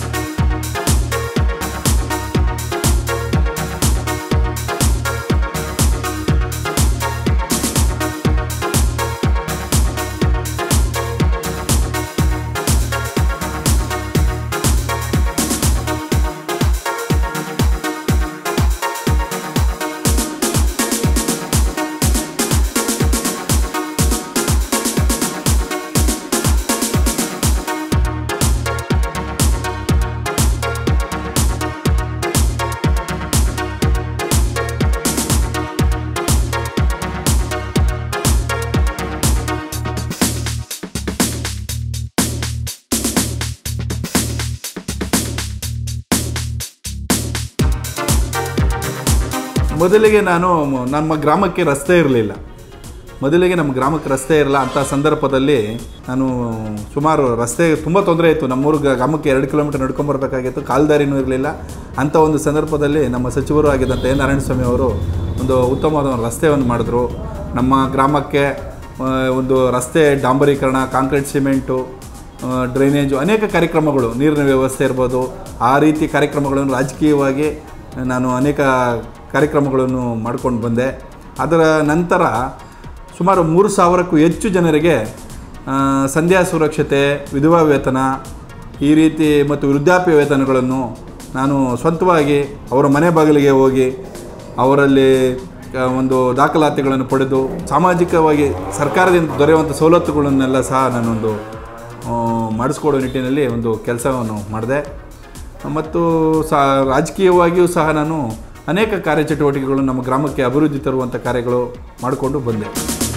ಮೊದಲಿಗೆ ನಾನು ಮ- ನಮ್ಮ ಗ್ರಾಮಕ್ಕೆ ರಸ್ತೆ ಇರಲಿಲ್ಲ ಮೊದಲಿಗೆ ನಮ್ಮ ಗ್ರಾಮಕ್ಕೆ ರಸ್ತೆ ಇರಲ್ಲ ಅಂಥ ಸಂದರ್ಭದಲ್ಲಿ ನಾನು ಸುಮಾರು ರಸ್ತೆ ತುಂಬ ತೊಂದರೆ ಇತ್ತು ನಮ್ಮೂರು ಗ- ಗ್ರಾಮಕ್ಕೆ ಎರಡು ಕಿಲೋಮೀಟರ್ ನಡ್ಕೊಂಬರ್ಬೇಕಾಗಿತ್ತು ಕಾಲ್ದಾರಿನೂ ಇರಲಿಲ್ಲ ಅಂಥ ಒಂದು ಸಂದರ್ಭದಲ್ಲಿ ನಮ್ಮ ಸಚಿವರು ಆಗಿದ್ದಂಥ ಎ ನಾರಾಯಣಸ್ವಾಮಿ ಅವರು ಒಂದು ಉತ್ತಮವಾದ ಒಂದು ರಸ್ತೆಯನ್ನು ಮಾಡಿದ್ರು ನಮ್ಮ ಗ್ರಾಮಕ್ಕೆ ಆ, ಒಂದು ರಸ್ತೆ ಡಾಂಬರೀಕರಣ ಕಾಂಕ್ರೀಟ್ ಸಿಮೆಂಟು ಆ, ಡ್ರೈನೇಜು ಅನೇಕ ಕಾರ್ಯಕ್ರಮಗಳು ನೀರಿನ ವ್ಯವಸ್ಥೆ ಇರ್ಬೋದು ಆ ರೀತಿ ಕಾರ್ಯಕ್ರಮಗಳನ್ನು ರಾಜಕೀಯವಾಗಿ ನಾನು ಅನೇಕ ಕಾರ್ಯಕ್ರಮಗಳನ್ನು ಮಾಡ್ಕೊಂಡು ಬಂದೆ ಅದರ ನಂತರ ಸುಮಾರು ಮೂರು ಸಾವಿರಕ್ಕೂ ಹೆಚ್ಚು ಜನರಿಗೆ ಆ, ಸಂಧ್ಯಾ ಸುರಕ್ಷತೆ ವಿಧವಾ ವೇತನ ಈ ರೀತಿ ಮತ್ತು ವೃದ್ಧಾಪ್ಯ ವೇತನಗಳನ್ನು ನಾನು ಸ್ವಂತವಾಗಿ ಅವರ ಮನೆ ಬಾಗಿಲಿಗೆ ಹೋಗಿ ಅವರಲ್ಲಿ ಆ, ಒಂದು ದಾಖಲಾತಿಗಳನ್ನು ಪಡೆದು ಸಾಮಾಜಿಕವಾಗಿ ಸರ್ಕಾರದಿಂದ ದೊರೆಯುವಂಥ ಸವಲತ್ತುಗಳನ್ನೆಲ್ಲ ಸಹ ನಾನೊಂದು ಆ, ಮಾಡಿಸ್ಕೊಡೋ ನಿಟ್ಟಿನಲ್ಲಿ ಒಂದು ಕೆಲಸವನ್ನು ಮಾಡಿದೆ ಮತ್ತು ಸಹ ರಾಜಕೀಯವಾಗಿಯೂ ಸಹ ನಾನು ಅನೇಕ ಕಾರ್ಯಚಟುವಟಿಕೆಗಳು ನಮ್ಮ ಗ್ರಾಮಕ್ಕೆ ಅಭಿವೃದ್ಧಿ ತರುವಂಥ ಕಾರ್ಯಗಳು ಮಾಡಿಕೊಂಡು ಬಂದೆ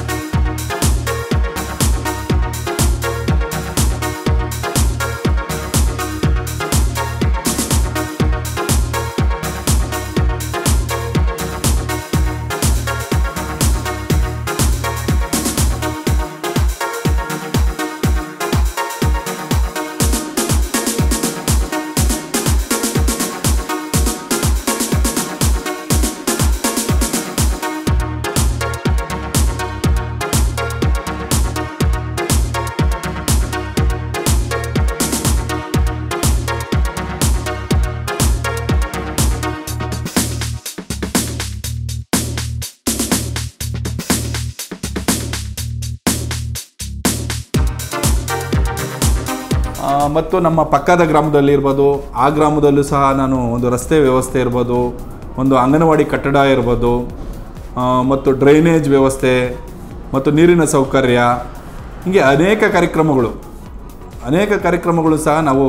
ಆ, ಮತ್ತು ನಮ್ಮ ಪಕ್ಕದ ಗ್ರಾಮದಲ್ಲಿ ಇರ್ಬೋದು ಆ ಗ್ರಾಮದಲ್ಲೂ ಸಹ ನಾನು ಒಂದು ರಸ್ತೆ ವ್ಯವಸ್ಥೆ ಇರ್ಬೋದು ಒಂದು ಅಂಗನವಾಡಿ ಕಟ್ಟಡ ಇರ್ಬೋದು ಆ, ಮತ್ತು ಡ್ರೈನೇಜ್ ವ್ಯವಸ್ಥೆ ಮತ್ತು ನೀರಿನ ಸೌಕರ್ಯ ಹೀಗೆ ಅನೇಕ ಕಾರ್ಯಕ್ರಮಗಳು ಅನೇಕ ಕಾರ್ಯಕ್ರಮಗಳು ಸಹ ನಾವು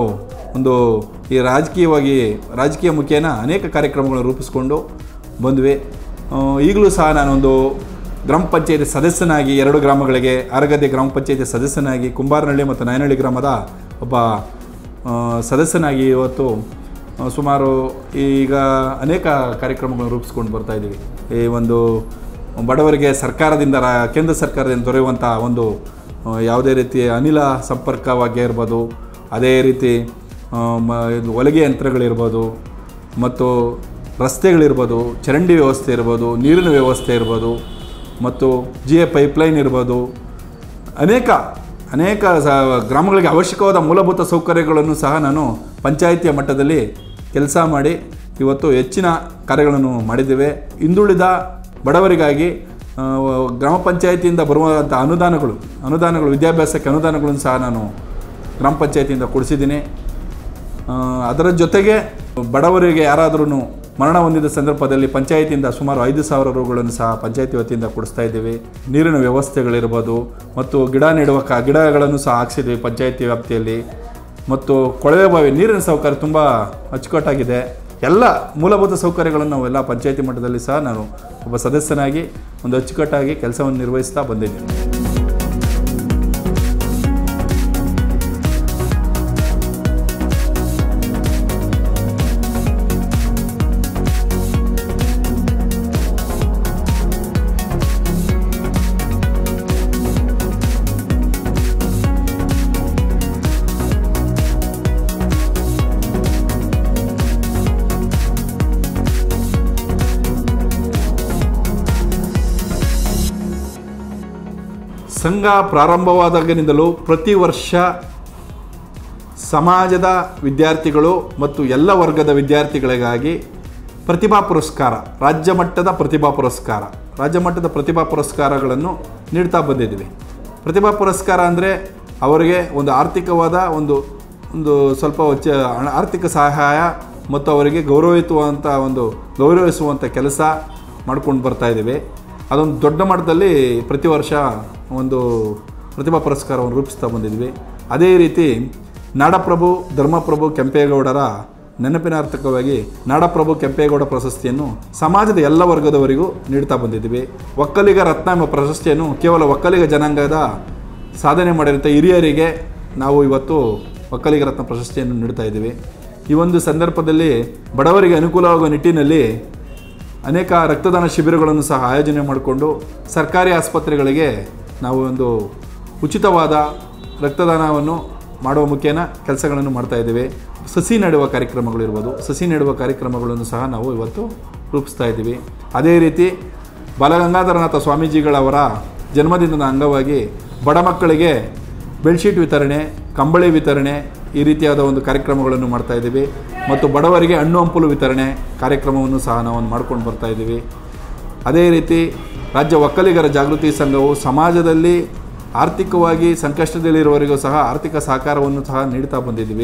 ಒಂದು ಈ ರಾಜಕೀಯವಾಗಿ ರಾಜಕೀಯ ಮುಖೇನ ಅನೇಕ ಕಾರ್ಯಕ್ರಮಗಳನ್ನು ರೂಪಿಸ್ಕೊಂಡು ಬಂದ್ವಿ ಆ, ಈಗಲೂ ಸಹ ನಾನೊಂದು ಗ್ರಾಮ ಪಂಚಾಯತಿ ಸದಸ್ಯನಾಗಿ ಎರಡು ಗ್ರಾಮಗಳಿಗೆ ಆರಗದ್ದೆ ಗ್ರಾಮ ಪಂಚಾಯತಿ ಸದಸ್ಯನಾಗಿ ಕುಂಬಾರನಹಳ್ಳಿ ಮತ್ತು ನಾಯನಹಳ್ಳಿ ಗ್ರಾಮದ ಒಬ್ಬ ಆ, ಸದಸ್ಯನಾಗಿ ಇವತ್ತು ಆ, ಸುಮಾರು ಈಗ ಅನೇಕ ಕಾರ್ಯಕ್ರಮಗಳನ್ನು ರೂಪಿಸ್ಕೊಂಡು ಬರ್ತಾ ಇದ್ದೀವಿ ಈ ಒಂದು ಬಡವರಿಗೆ ಸರ್ಕಾರದಿಂದ ರಾ- ಕೇಂದ್ರ ಸರ್ಕಾರದಿಂದ ದೊರೆಯುವಂಥ ಒಂದು ಆ, ಯಾವುದೇ ರೀತಿ ಅನಿಲ ಸಂಪರ್ಕವಾಗಿ ಇರ್ಬೋದು ಅದೇ ರೀತಿ ಆ, ಮ ಇದು ಹೊಲಿಗೆ ಯಂತ್ರಗಳಿರ್ಬೋದು ಮತ್ತು ರಸ್ತೆಗಳಿರ್ಬೋದು ಚರಂಡಿ ವ್ಯವಸ್ಥೆ ಇರ್ಬೋದು ನೀರಿನ ವ್ಯವಸ್ಥೆ ಇರ್ಬೋದು ಮತ್ತು ಜಿ ಎ ಪೈಪ್ಲೈನ್ ಇರ್ಬೋದು ಅನೇಕ ಅನೇಕ ಸ ಗ್ರಾಮಗಳಿಗೆ ಅವಶ್ಯಕವಾದ ಮೂಲಭೂತ ಸೌಕರ್ಯಗಳನ್ನು ಸಹ ನಾನು ಪಂಚಾಯಿತಿಯ ಮಟ್ಟದಲ್ಲಿ ಕೆಲಸ ಮಾಡಿ ಇವತ್ತು ಹೆಚ್ಚಿನ ಕಾರ್ಯಗಳನ್ನು ಮಾಡಿದ್ದೇವೆ ಹಿಂದುಳಿದ ಬಡವರಿಗಾಗಿ ಆ, ಗ್ರಾಮ ಪಂಚಾಯಿತಿಯಿಂದ ಬರುವಂಥ ಅನುದಾನಗಳು ಅನುದಾನಗಳು ವಿದ್ಯಾಭ್ಯಾಸಕ್ಕೆ ಅನುದಾನಗಳನ್ನು ಸಹ ನಾನು ಗ್ರಾಮ ಪಂಚಾಯಿತಿಯಿಂದ ಕೊಡಿಸಿದ್ದೀನಿ ಆ, ಅದರ ಜೊತೆಗೆ ಬಡವರಿಗೆ ಯಾರಾದ್ರೂ ಮರಣ ಹೊಂದಿದ ಸಂದರ್ಭದಲ್ಲಿ ಪಂಚಾಯಿತಿಯಿಂದ ಸುಮಾರು ಐದು ಸಾವಿರ ರೂಗಳನ್ನು ಸಹ ಪಂಚಾಯಿತಿ ವತಿಯಿಂದ ಕೊಡಿಸ್ತಾ ಇದ್ದೀವಿ ನೀರಿನ ವ್ಯವಸ್ಥೆಗಳಿರ್ಬೋದು ಮತ್ತು ಗಿಡ ನೆಡುವ ಕ ಗಿಡಗಳನ್ನು ಸಹ ಹಾಕ್ಸಿದ್ವಿ ಪಂಚಾಯಿತಿ ವ್ಯಾಪ್ತಿಯಲ್ಲಿ ಮತ್ತು ಕೊಳವೆ ಬಾವಿ ನೀರಿನ ಸೌಕರ್ಯ ತುಂಬ ಅಚ್ಚುಕಟ್ಟಾಗಿದೆ ಎಲ್ಲ ಮೂಲಭೂತ ಸೌಕರ್ಯಗಳನ್ನು ನಾವೆಲ್ಲ ಪಂಚಾಯಿತಿ ಮಟ್ಟದಲ್ಲಿ ಸಹ ನಾನು ಒಬ್ಬ ಸದಸ್ಯನಾಗಿ ಒಂದು ಅಚ್ಚುಕಟ್ಟಾಗಿ ಕೆಲಸವನ್ನು ನಿರ್ವಹಿಸ್ತಾ ಬಂದಿದ್ದೀನಿ ಸಂಘ ಪ್ರಾರಂಭವಾದಾಗಿನಿಂದಲೂ ಪ್ರತಿ ವರ್ಷ ಸಮಾಜದ ವಿದ್ಯಾರ್ಥಿಗಳು ಮತ್ತು ಎಲ್ಲ ವರ್ಗದ ವಿದ್ಯಾರ್ಥಿಗಳಿಗಾಗಿ ಪ್ರತಿಭಾ ಪುರಸ್ಕಾರ ರಾಜ್ಯ ಮಟ್ಟದ ಪ್ರತಿಭಾ ಪುರಸ್ಕಾರ ರಾಜ್ಯ ಮಟ್ಟದ ಪ್ರತಿಭಾ ಪುರಸ್ಕಾರಗಳನ್ನು ನೀಡ್ತಾ ಬಂದಿದ್ದೀವಿ ಪ್ರತಿಭಾ ಪುರಸ್ಕಾರ ಅಂದರೆ ಅವರಿಗೆ ಒಂದು ಆರ್ಥಿಕವಾದ ಒಂದು ಒಂದು ಸ್ವಲ್ಪ ವೆಚ್ಚ ಹಣ- ಆರ್ಥಿಕ ಸಹಾಯ ಮತ್ತು ಅವರಿಗೆ ಗೌರವಿಸುವಂಥ ಒಂದು ಗೌರವಿಸುವಂಥ ಕೆಲಸ ಮಾಡ್ಕೊಂಡು ಬರ್ತಾ ಇದ್ದೀವಿ ಅದೊಂದು ದೊಡ್ಡ ಮಟ್ಟದಲ್ಲಿ ಪ್ರತಿ ವರ್ಷ ಒಂದು ಪ್ರತಿಭಾ ಪುರಸ್ಕಾರವನ್ನು ರೂಪಿಸ್ತಾ ಬಂದಿದ್ವಿ ಅದೇ ರೀತಿ ನಾಡಪ್ರಭು ಧರ್ಮಪ್ರಭು ಕೆಂಪೇಗೌಡರ ನೆನಪಿನಾರ್ಥಕವಾಗಿ ನಾಡಪ್ರಭು ಕೆಂಪೇಗೌಡ ಪ್ರಶಸ್ತಿಯನ್ನು ಸಮಾಜದ ಎಲ್ಲ ವರ್ಗದವರಿಗೂ ನೀಡ್ತಾ ಬಂದಿದ್ದೀವಿ ಒಕ್ಕಲಿಗ ರತ್ನ ಎಂಬ ಪ್ರಶಸ್ತಿಯನ್ನು ಕೇವಲ ಒಕ್ಕಲಿಗ ಜನಾಂಗದ ಸಾಧನೆ ಮಾಡಿರುವಂಥ ಹಿರಿಯರಿಗೆ ನಾವು ಇವತ್ತು ಒಕ್ಕಲಿಗ ರತ್ನ ಪ್ರಶಸ್ತಿಯನ್ನು ನೀಡ್ತಾ ಇದ್ದೀವಿ ಈ ಒಂದು ಸಂದರ್ಭದಲ್ಲಿ ಬಡವರಿಗೆ ಅನುಕೂಲವಾಗುವ ನಿಟ್ಟಿನಲ್ಲಿ ಅನೇಕ ರಕ್ತದಾನ ಶಿಬಿರಗಳನ್ನು ಸಹ ಆಯೋಜನೆ ಮಾಡಿಕೊಂಡು ಸರ್ಕಾರಿ ಆಸ್ಪತ್ರೆಗಳಿಗೆ ನಾವು ಒಂದು ಉಚಿತವಾದ ರಕ್ತದಾನವನ್ನು ಮಾಡುವ ಮುಖೇನ ಕೆಲಸಗಳನ್ನು ಮಾಡ್ತಾ ಇದ್ದೀವಿ ಸಸಿ ನೆಡುವ ಕಾರ್ಯಕ್ರಮಗಳಿರ್ಬೋದು ಸಸಿ ನೆಡುವ ಕಾರ್ಯಕ್ರಮಗಳನ್ನು ಸಹ ನಾವು ಇವತ್ತು ರೂಪಿಸ್ತಾ ಇದ್ದೀವಿ ಅದೇ ರೀತಿ ಬಾಲಗಂಗಾಧರನಾಥ ಸ್ವಾಮೀಜಿಗಳವರ ಜನ್ಮದಿನದ ಅಂಗವಾಗಿ ಬಡ ಮಕ್ಕಳಿಗೆ ಬೆಡ್ಶೀಟ್ ವಿತರಣೆ ಕಂಬಳಿ ವಿತರಣೆ ಈ ರೀತಿಯಾದ ಒಂದು ಕಾರ್ಯಕ್ರಮಗಳನ್ನು ಮಾಡ್ತಾ ಇದ್ದೀವಿ ಮತ್ತು ಬಡವರಿಗೆ ಹಣ್ಣು ಹಂಪಲು ವಿತರಣೆ ಕಾರ್ಯಕ್ರಮವನ್ನು ಸಹ ನಾವು ಮಾಡ್ಕೊಂಡು ಬರ್ತಾ ಇದ್ದೀವಿ ಅದೇ ರೀತಿ ರಾಜ್ಯ ಒಕ್ಕಲಿಗರ ಜಾಗೃತಿ ಸಂಘವು ಸಮಾಜದಲ್ಲಿ ಆರ್ಥಿಕವಾಗಿ ಸಂಕಷ್ಟದಲ್ಲಿರುವವರಿಗೂ ಸಹ ಆರ್ಥಿಕ ಸಹಕಾರವನ್ನು ಸಹ ನೀಡ್ತಾ ಬಂದಿದ್ದೀವಿ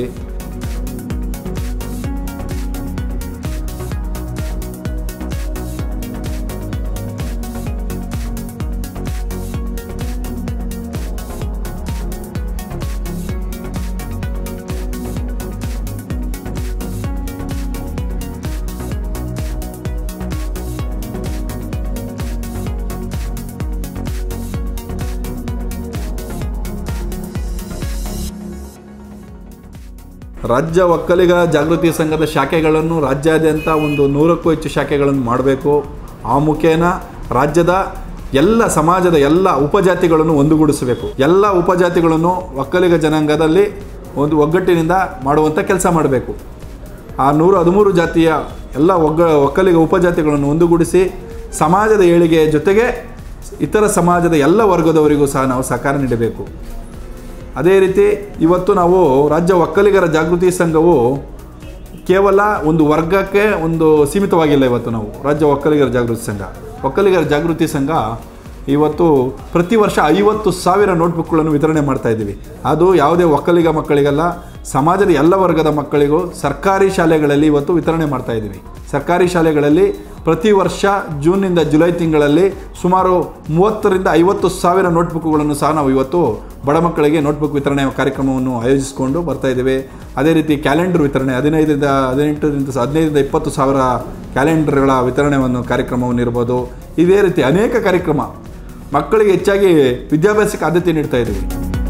ರಾಜ್ಯ ಒಕ್ಕಲಿಗ ಜಾಗೃತಿ ಸಂಘದ ಶಾಖೆಗಳನ್ನು ರಾಜ್ಯಾದ್ಯಂತ ಒಂದು ನೂರಕ್ಕೂ ಹೆಚ್ಚು ಶಾಖೆಗಳನ್ನು ಮಾಡಬೇಕು ಆ ಮುಖೇನ ರಾಜ್ಯದ ಎಲ್ಲ ಸಮಾಜದ ಎಲ್ಲ ಉಪಜಾತಿಗಳನ್ನು ಒಂದುಗೂಡಿಸಬೇಕು ಎಲ್ಲ ಉಪಜಾತಿಗಳನ್ನು ಒಕ್ಕಲಿಗ ಜನಾಂಗದಲ್ಲಿ ಒಂದು ಒಗ್ಗಟ್ಟಿನಿಂದ ಮಾಡುವಂಥ ಕೆಲಸ ಮಾಡಬೇಕು ಆ ನೂರ ಹದಿಮೂರು ಜಾತಿಯ ಎಲ್ಲ ಒಗ್ಗ ಒಕ್ಕಲಿಗ ಉಪಜಾತಿಗಳನ್ನು ಒಂದುಗೂಡಿಸಿ ಸಮಾಜದ ಏಳಿಗೆಯ ಜೊತೆಗೆ ಇತರ ಸಮಾಜದ ಎಲ್ಲ ವರ್ಗದವರಿಗೂ ಸಹ ನಾವು ಸಹಕಾರ ನೀಡಬೇಕು ಅದೇ ರೀತಿ ಇವತ್ತು ನಾವು ರಾಜ್ಯ ಒಕ್ಕಲಿಗರ ಜಾಗೃತಿ ಸಂಘವು ಕೇವಲ ಒಂದು ವರ್ಗಕ್ಕೆ ಒಂದು ಸೀಮಿತವಾಗಿಲ್ಲ ಇವತ್ತು ನಾವು ರಾಜ್ಯ ಒಕ್ಕಲಿಗರ ಜಾಗೃತಿ ಸಂಘ ಒಕ್ಕಲಿಗರ ಜಾಗೃತಿ ಸಂಘ ಇವತ್ತು ಪ್ರತಿ ವರ್ಷ ಐವತ್ತು ಸಾವಿರ ನೋಟ್ಬುಕ್ಗಳನ್ನು ವಿತರಣೆ ಮಾಡ್ತಾ ಇದ್ದೀವಿ ಅದು ಯಾವುದೇ ಒಕ್ಕಲಿಗ ಮಕ್ಕಳಿಗಲ್ಲ ಸಮಾಜದ ಎಲ್ಲ ವರ್ಗದ ಮಕ್ಕಳಿಗೂ ಸರ್ಕಾರಿ ಶಾಲೆಗಳಲ್ಲಿ ಇವತ್ತು ವಿತರಣೆ ಮಾಡ್ತಾ ಇದ್ದೀವಿ ಸರ್ಕಾರಿ ಶಾಲೆಗಳಲ್ಲಿ ಪ್ರತಿ ವರ್ಷ ಜೂನ್ನಿಂದ ಜುಲೈ ತಿಂಗಳಲ್ಲಿ ಸುಮಾರು ಮೂವತ್ತರಿಂದ ಐವತ್ತು ಸಾವಿರ ನೋಟ್ಬುಕ್ಗಳನ್ನು ಸಹ ನಾವು ಇವತ್ತು ಬಡ ಮಕ್ಕಳಿಗೆ ನೋಟ್ಬುಕ್ ವಿತರಣೆ ಕಾರ್ಯಕ್ರಮವನ್ನು ಆಯೋಜಿಸಿಕೊಂಡು ಬರ್ತಾ ಇದ್ದೇವೆ ಅದೇ ರೀತಿ ಕ್ಯಾಲೆಂಡರ್ ವಿತರಣೆ ಹದಿನೈದರಿಂದ ಹದಿನೆಂಟರಿಂದ ಹದಿನೈದರಿಂದ ಇಪ್ಪತ್ತು ಸಾವಿರ ಕ್ಯಾಲೆಂಡರ್ಗಳ ವಿತರಣೆಯನ್ನು ಕಾರ್ಯಕ್ರಮವನ್ನು ಇರ್ಬೋದು ಇದೇ ರೀತಿ ಅನೇಕ ಕಾರ್ಯಕ್ರಮ ಮಕ್ಕಳಿಗೆ ಹೆಚ್ಚಾಗಿ ವಿದ್ಯಾಭ್ಯಾಸಕ್ಕೆ ಆದ್ಯತೆ ನೀಡ್ತಾ ಇದ್ದೀವಿ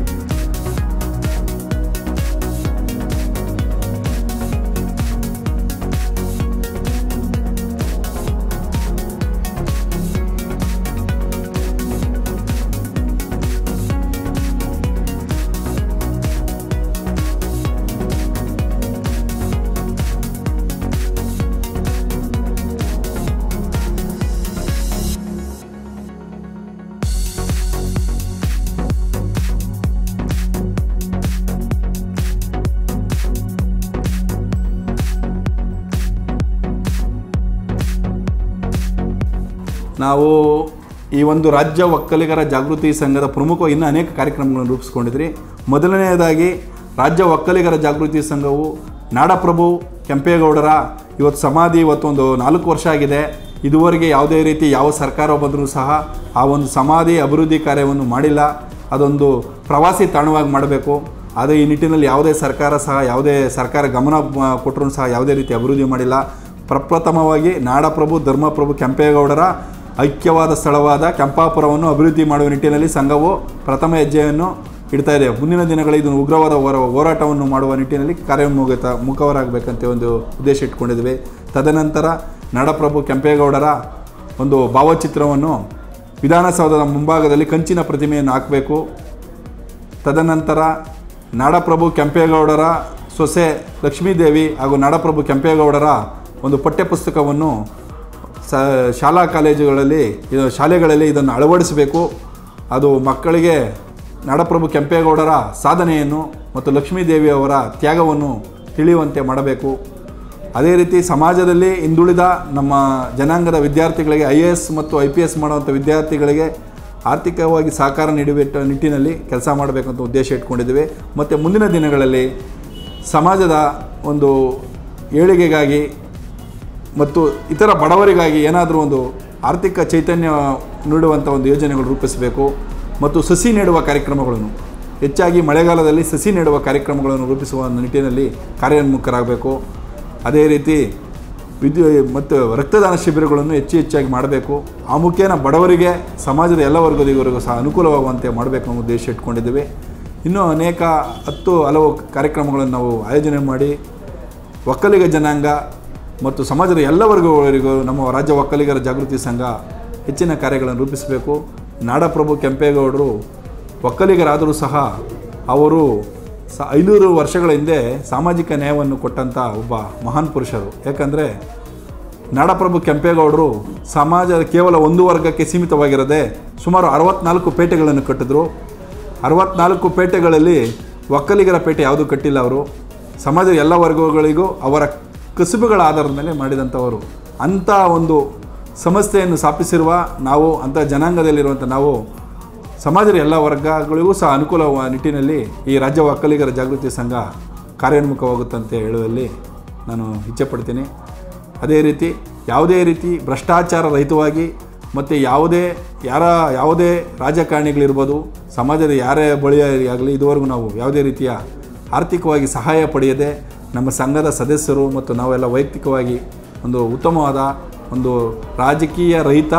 ನಾವು ಈ ಒಂದು ರಾಜ್ಯ ಒಕ್ಕಲಿಗರ ಜಾಗೃತಿ ಸಂಘದ ಪ್ರಮುಖ ಇನ್ನೂ ಅನೇಕ ಕಾರ್ಯಕ್ರಮಗಳನ್ನು ರೂಪಿಸ್ಕೊಂಡಿದ್ರಿ ಮೊದಲನೆಯದಾಗಿ ರಾಜ್ಯ ಒಕ್ಕಲಿಗರ ಜಾಗೃತಿ ಸಂಘವು ನಾಡಪ್ರಭು ಕೆಂಪೇಗೌಡರ ಇವತ್ತು ಸಮಾಧಿ ಇವತ್ತೊಂದು ನಾಲ್ಕು ವರ್ಷ ಆಗಿದೆ ಇದುವರೆಗೆ ಯಾವುದೇ ರೀತಿ ಯಾವ ಸರ್ಕಾರ ಬಂದರೂ ಸಹ ಆ ಒಂದು ಸಮಾಧಿ ಅಭಿವೃದ್ಧಿ ಕಾರ್ಯವನ್ನು ಮಾಡಿಲ್ಲ ಅದೊಂದು ಪ್ರವಾಸಿ ತಾಣವಾಗಿ ಮಾಡಬೇಕು ಆದರೆ ಈ ನಿಟ್ಟಿನಲ್ಲಿ ಯಾವುದೇ ಸರ್ಕಾರ ಸಹ ಯಾವುದೇ ಸರ್ಕಾರ ಗಮನ ಕೊಟ್ಟರೂ ಸಹ ಯಾವುದೇ ರೀತಿ ಅಭಿವೃದ್ಧಿ ಮಾಡಿಲ್ಲ ಪ್ರಪ್ರಥಮವಾಗಿ ನಾಡಪ್ರಭು ಧರ್ಮಪ್ರಭು ಕೆಂಪೇಗೌಡರ ಐಕ್ಯವಾದ ಸ್ಥಳವಾದ ಕೆಂಪಾಪುರವನ್ನು ಅಭಿವೃದ್ಧಿ ಮಾಡುವ ನಿಟ್ಟಿನಲ್ಲಿ ಸಂಘವು ಪ್ರಥಮ ಹೆಜ್ಜೆಯನ್ನು ಇಡ್ತಾ ಇದೆ ಮುಂದಿನ ದಿನಗಳಲ್ಲಿ ಇದನ್ನು ಉಗ್ರವಾದ ಹೋರ ಹೋರಾಟವನ್ನು ಮಾಡುವ ನಿಟ್ಟಿನಲ್ಲಿ ಕಾರ್ಯೋನ್ಮುಖತ ಮುಖವರಾಗಬೇಕಂತ ಒಂದು ಉದ್ದೇಶ ಇಟ್ಕೊಂಡಿದ್ವಿ ತದನಂತರ ನಾಡಪ್ರಭು ಕೆಂಪೇಗೌಡರ ಒಂದು ಭಾವಚಿತ್ರವನ್ನು ವಿಧಾನಸೌಧದ ಮುಂಭಾಗದಲ್ಲಿ ಕಂಚಿನ ಪ್ರತಿಮೆಯನ್ನು ಹಾಕಬೇಕು ತದನಂತರ ನಾಡಪ್ರಭು ಕೆಂಪೇಗೌಡರ ಸೊಸೆ ಲಕ್ಷ್ಮೀದೇವಿ ಹಾಗೂ ನಾಡಪ್ರಭು ಕೆಂಪೇಗೌಡರ ಒಂದು ಪಠ್ಯಪುಸ್ತಕವನ್ನು ಸ ಶಾಲಾ ಕಾಲೇಜುಗಳಲ್ಲಿ ಇದು ಶಾಲೆಗಳಲ್ಲಿ ಇದನ್ನು ಅಳವಡಿಸಬೇಕು ಅದು ಮಕ್ಕಳಿಗೆ ನಾಡಪ್ರಭು ಕೆಂಪೇಗೌಡರ ಸಾಧನೆಯನ್ನು ಮತ್ತು ಲಕ್ಷ್ಮೀದೇವಿಯವರ ತ್ಯಾಗವನ್ನು ತಿಳಿಯುವಂತೆ ಮಾಡಬೇಕು ಅದೇ ರೀತಿ ಸಮಾಜದಲ್ಲಿ ಹಿಂದುಳಿದ ನಮ್ಮ ಜನಾಂಗದ ವಿದ್ಯಾರ್ಥಿಗಳಿಗೆ ಐ ಎ ಎಸ್ ಮತ್ತು ಐ ಪಿ ಎಸ್ ಮಾಡುವಂಥ ವಿದ್ಯಾರ್ಥಿಗಳಿಗೆ ಆರ್ಥಿಕವಾಗಿ ಸಹಕಾರ ನೀಡುವ ನಿಟ್ಟಿನಲ್ಲಿ ಕೆಲಸ ಮಾಡಬೇಕಂತ ಉದ್ದೇಶ ಇಟ್ಕೊಂಡಿದ್ದೀವಿ ಮತ್ತು ಮುಂದಿನ ದಿನಗಳಲ್ಲಿ ಸಮಾಜದ ಒಂದು ಏಳಿಗೆಗಾಗಿ ಮತ್ತು ಇತರ ಬಡವರಿಗಾಗಿ ಏನಾದರೂ ಒಂದು ಆರ್ಥಿಕ ಚೈತನ್ಯ ನೀಡುವಂಥ ಒಂದು ಯೋಜನೆಗಳು ರೂಪಿಸಬೇಕು ಮತ್ತು ಸಸಿ ನೆಡುವ ಕಾರ್ಯಕ್ರಮಗಳನ್ನು ಹೆಚ್ಚಾಗಿ ಮಳೆಗಾಲದಲ್ಲಿ ಸಸಿ ನೆಡುವ ಕಾರ್ಯಕ್ರಮಗಳನ್ನು ರೂಪಿಸುವ ಒಂದು ನಿಟ್ಟಿನಲ್ಲಿ ಕಾರ್ಯೋನ್ಮುಖರಾಗಬೇಕು ಅದೇ ರೀತಿ ವಿದ್ಯು ಮತ್ತು ರಕ್ತದಾನ ಶಿಬಿರಗಳನ್ನು ಹೆಚ್ಚು ಹೆಚ್ಚಾಗಿ ಮಾಡಬೇಕು ಆ ಮುಖೇನ ಬಡವರಿಗೆ ಸಮಾಜದ ಎಲ್ಲ ವರ್ಗದವರಿಗೂ ಸಹ ಅನುಕೂಲವಾಗುವಂತೆ ಮಾಡಬೇಕು ಅನ್ನೋ ಉದ್ದೇಶ ಇಟ್ಕೊಂಡಿದ್ದೀವಿ ಇನ್ನೂ ಅನೇಕ ಹತ್ತು ಹಲವು ಕಾರ್ಯಕ್ರಮಗಳನ್ನು ನಾವು ಆಯೋಜನೆ ಮಾಡಿ ಒಕ್ಕಲಿಗ ಜನಾಂಗ ಮತ್ತು ಸಮಾಜದ ಎಲ್ಲ ವರ್ಗಗಳಿಗೂ ನಮ್ಮ ರಾಜ್ಯ ಒಕ್ಕಲಿಗರ ಜಾಗೃತಿ ಸಂಘ ಹೆಚ್ಚಿನ ಕಾರ್ಯಗಳನ್ನು ರೂಪಿಸಬೇಕು ನಾಡಪ್ರಭು ಕೆಂಪೇಗೌಡರು ಒಕ್ಕಲಿಗರಾದರೂ ಸಹ ಅವರು ಸ ಐನೂರು ವರ್ಷಗಳ ಹಿಂದೆ ಸಾಮಾಜಿಕ ನ್ಯಾಯವನ್ನು ಕೊಟ್ಟಂಥ ಒಬ್ಬ ಮಹಾನ್ ಪುರುಷರು ಯಾಕಂದರೆ ನಾಡಪ್ರಭು ಕೆಂಪೇಗೌಡರು ಸಮಾಜದ ಕೇವಲ ಒಂದು ವರ್ಗಕ್ಕೆ ಸೀಮಿತವಾಗಿರದೆ ಸುಮಾರು ಅರವತ್ನಾಲ್ಕು ಪೇಟೆಗಳನ್ನು ಕಟ್ಟಿದ್ರು ಅರವತ್ನಾಲ್ಕು ಪೇಟೆಗಳಲ್ಲಿ ಒಕ್ಕಲಿಗರ ಪೇಟೆ ಯಾವುದೂ ಕಟ್ಟಿಲ್ಲ ಅವರು ಸಮಾಜದ ಎಲ್ಲ ವರ್ಗಗಳಿಗೂ ಅವರ ಕಸುಬುಗಳ ಆಧಾರದ ಮೇಲೆ ಮಾಡಿದಂಥವರು ಅಂಥ ಒಂದು ಸಂಸ್ಥೆಯನ್ನು ಸ್ಥಾಪಿಸಿರುವ ನಾವು ಅಂಥ ಜನಾಂಗದಲ್ಲಿರುವಂಥ ನಾವು ಸಮಾಜದ ಎಲ್ಲ ವರ್ಗಗಳಿಗೂ ಸಹ ಅನುಕೂಲವ ನಿಟ್ಟಿನಲ್ಲಿ ಈ ರಾಜ್ಯ ಒಕ್ಕಲಿಗರ ಜಾಗೃತಿ ಸಂಘ ಕಾರ್ಯೋನ್ಮುಖವಾಗುತ್ತಂತೆ ಹೇಳುವಲ್ಲಿ ನಾನು ಇಚ್ಛೆಪಡ್ತೀನಿ ಅದೇ ರೀತಿ ಯಾವುದೇ ರೀತಿ ಭ್ರಷ್ಟಾಚಾರ ರಹಿತವಾಗಿ ಮತ್ತು ಯಾವುದೇ ಯಾರ ಯಾವುದೇ ರಾಜಕಾರಣಿಗಳಿರ್ಬೋದು ಸಮಾಜದ ಯಾರೇ ಬಳಿ ಆಗಲಿ ಇದುವರೆಗೂ ನಾವು ಯಾವುದೇ ರೀತಿಯ ಆರ್ಥಿಕವಾಗಿ ಸಹಾಯ ಪಡೆಯದೆ ನಮ್ಮ ಸಂಘದ ಸದಸ್ಯರು ಮತ್ತು ನಾವೆಲ್ಲ ವೈಯಕ್ತಿಕವಾಗಿ ಒಂದು ಉತ್ತಮವಾದ ಒಂದು ರಾಜಕೀಯ ರಹಿತ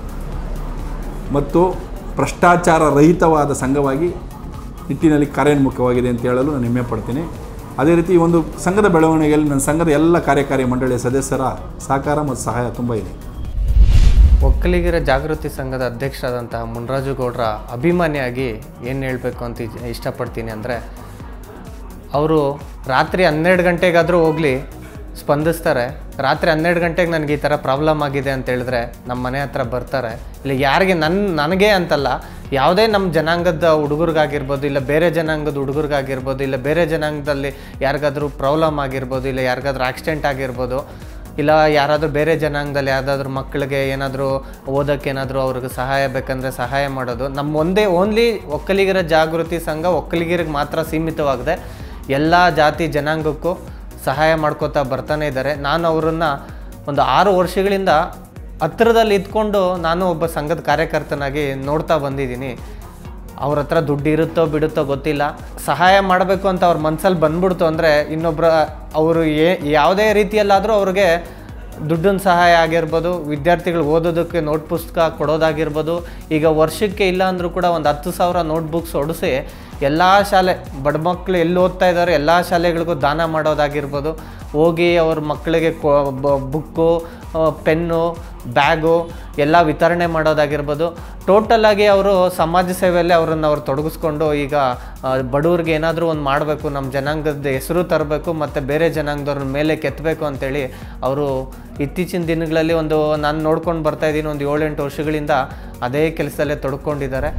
ಮತ್ತು ಭ್ರಷ್ಟಾಚಾರ ರಹಿತವಾದ ಸಂಘವಾಗಿ ನಿಟ್ಟಿನಲ್ಲಿ ಕಾರ್ಯೋನ್ಮುಖವಾಗಿದೆ ಅಂತ ಹೇಳಲು ನಾನು ಹೆಮ್ಮೆ ಪಡ್ತೀನಿ ಅದೇ ರೀತಿ ಈ ಒಂದು ಸಂಘದ ಬೆಳವಣಿಗೆಯಲ್ಲಿ ನನ್ನ ಸಂಘದ ಎಲ್ಲ ಕಾರ್ಯಕಾರಿ ಮಂಡಳಿಯ ಸದಸ್ಯರ ಸಹಕಾರ ಮತ್ತು ಸಹಾಯ ತುಂಬ ಇದೆ ಒಕ್ಕಲಿಗರ ಜಾಗೃತಿ ಸಂಘದ ಅಧ್ಯಕ್ಷರಾದಂತಹ ಮುನ್ರಾಜು ಗೌಡ್ರ ಅಭಿಮಾನಿಯಾಗಿ ಏನು ಹೇಳಬೇಕು ಅಂತ ಇಜ್- ಇಷ್ಟಪಡ್ತೀನಿ ಅಂದರೆ ಅವರು ರಾತ್ರಿ ಹನ್ನೆರಡು ಗಂಟೆಗಾದರೂ ಹೋಗಲಿ ಸ್ಪಂದಿಸ್ತಾರೆ ರಾತ್ರಿ ಹನ್ನೆರಡು ಗಂಟೆಗೆ ನನಗೆ ಈ ಥರ ಪ್ರಾಬ್ಲಮ್ ಆಗಿದೆ ಅಂತ ಹೇಳಿದ್ರೆ ನಮ್ಮ ಮನೆ ಹತ್ರ ಬರ್ತಾರೆ ಇಲ್ಲ ಯಾರಿಗೆ ನನ್ನ ನನಗೆ ಅಂತಲ್ಲ ಯಾವುದೇ ನಮ್ಮ ಜನಾಂಗದ ಹುಡುಗರಿಗಾಗಿರ್ಬೋದು ಇಲ್ಲ ಬೇರೆ ಜನಾಂಗದ ಹುಡುಗರಿಗಾಗಿರ್ಬೋದು ಇಲ್ಲ ಬೇರೆ ಜನಾಂಗದಲ್ಲಿ ಯಾರಿಗಾದ್ರೂ ಪ್ರಾಬ್ಲಮ್ ಆಗಿರ್ಬೋದು ಇಲ್ಲ ಯಾರಿಗಾದ್ರೂ ಆಕ್ಸಿಡೆಂಟ್ ಆಗಿರ್ಬೋದು ಇಲ್ಲ ಯಾರಾದರೂ ಬೇರೆ ಜನಾಂಗದಲ್ಲಿ ಯಾವುದಾದ್ರೂ ಮಕ್ಕಳಿಗೆ ಏನಾದರೂ ಓದೋಕ್ಕೆ ಏನಾದರೂ ಅವ್ರಿಗೆ ಸಹಾಯ ಬೇಕಂದರೆ ಸಹಾಯ ಮಾಡೋದು ನಮ್ಮ ಒಂದೇ ಓನ್ಲಿ ಒಕ್ಕಲಿಗರ ಜಾಗೃತಿ ಸಂಘ ಒಕ್ಕಲಿಗರಿಗೆ ಮಾತ್ರ ಸೀಮಿತವಾಗದೆ ಎಲ್ಲ ಜಾತಿ ಜನಾಂಗಕ್ಕೂ ಸಹಾಯ ಮಾಡ್ಕೋತಾ ಬರ್ತಾನೆ ಇದ್ದಾರೆ ನಾನು ಅವರನ್ನು ಒಂದು ಆರು ವರ್ಷಗಳಿಂದ ಹತ್ತಿರದಲ್ಲಿ ಇದ್ಕೊಂಡು ನಾನು ಒಬ್ಬ ಸಂಘದ ಕಾರ್ಯಕರ್ತನಾಗಿ ನೋಡ್ತಾ ಬಂದಿದ್ದೀನಿ ಅವ್ರ ಹತ್ರ ದುಡ್ಡು ಇರುತ್ತೋ ಬಿಡುತ್ತೋ ಗೊತ್ತಿಲ್ಲ ಸಹಾಯ ಮಾಡಬೇಕು ಅಂತ ಅವ್ರ ಮನಸ್ಸಲ್ಲಿ ಬಂದ್ಬಿಡ್ತು ಅಂದರೆ ಇನ್ನೊಬ್ಬರ ಅವರು ಏ ಯಾವುದೇ ರೀತಿಯಲ್ಲಾದರೂ ಅವ್ರಿಗೆ ದುಡ್ಡಿನ ಸಹಾಯ ಆಗಿರ್ಬೋದು ವಿದ್ಯಾರ್ಥಿಗಳು ಓದೋದಕ್ಕೆ ನೋಟ್ ಪುಸ್ತಕ ಕೊಡೋದಾಗಿರ್ಬೋದು ಈಗ ವರ್ಷಕ್ಕೆ ಇಲ್ಲ ಅಂದರೂ ಕೂಡ ಒಂದು ಹತ್ತು ಸಾವಿರ ನೋಟ್ ಬುಕ್ಸ್ ಹೊಡಿಸಿ ಎಲ್ಲ ಶಾಲೆ ಬಡ ಮಕ್ಕಳು ಎಲ್ಲಿ ಓದ್ತಾ ಇದ್ದಾರೆ ಎಲ್ಲ ಶಾಲೆಗಳಿಗೂ ದಾನ ಮಾಡೋದಾಗಿರ್ಬೋದು ಹೋಗಿ ಅವ್ರ ಮಕ್ಕಳಿಗೆ ಕೊ ಬುಕ್ಕು ಪೆನ್ನು ಬ್ಯಾಗು ಎಲ್ಲ ವಿತರಣೆ ಮಾಡೋದಾಗಿರ್ಬೋದು ಟೋಟಲಾಗಿ ಅವರು ಸಮಾಜ ಸೇವೆಯಲ್ಲೇ ಅವರನ್ನು ಅವ್ರು ತೊಡಗಿಸ್ಕೊಂಡು ಈಗ ಆ, ಬಡವ್ರಿಗೆ ಏನಾದರೂ ಒಂದು ಮಾಡಬೇಕು ನಮ್ಮ ಜನಾಂಗದ ಹೆಸರು ತರಬೇಕು ಮತ್ತು ಬೇರೆ ಜನಾಂಗದವ್ರ ಮೇಲೆ ಕೆತ್ತಬೇಕು ಅಂತೇಳಿ ಅವರು ಇತ್ತೀಚಿನ ದಿನಗಳಲ್ಲಿ ಒಂದು ನಾನು ನೋಡ್ಕೊಂಡು ಬರ್ತಾ ಇದ್ದೀನಿ ಒಂದು ಏಳೆಂಟು ವರ್ಷಗಳಿಂದ ಅದೇ ಕೆಲಸದಲ್ಲೇ ತೊಡ್ಕೊಂಡಿದ್ದಾರೆ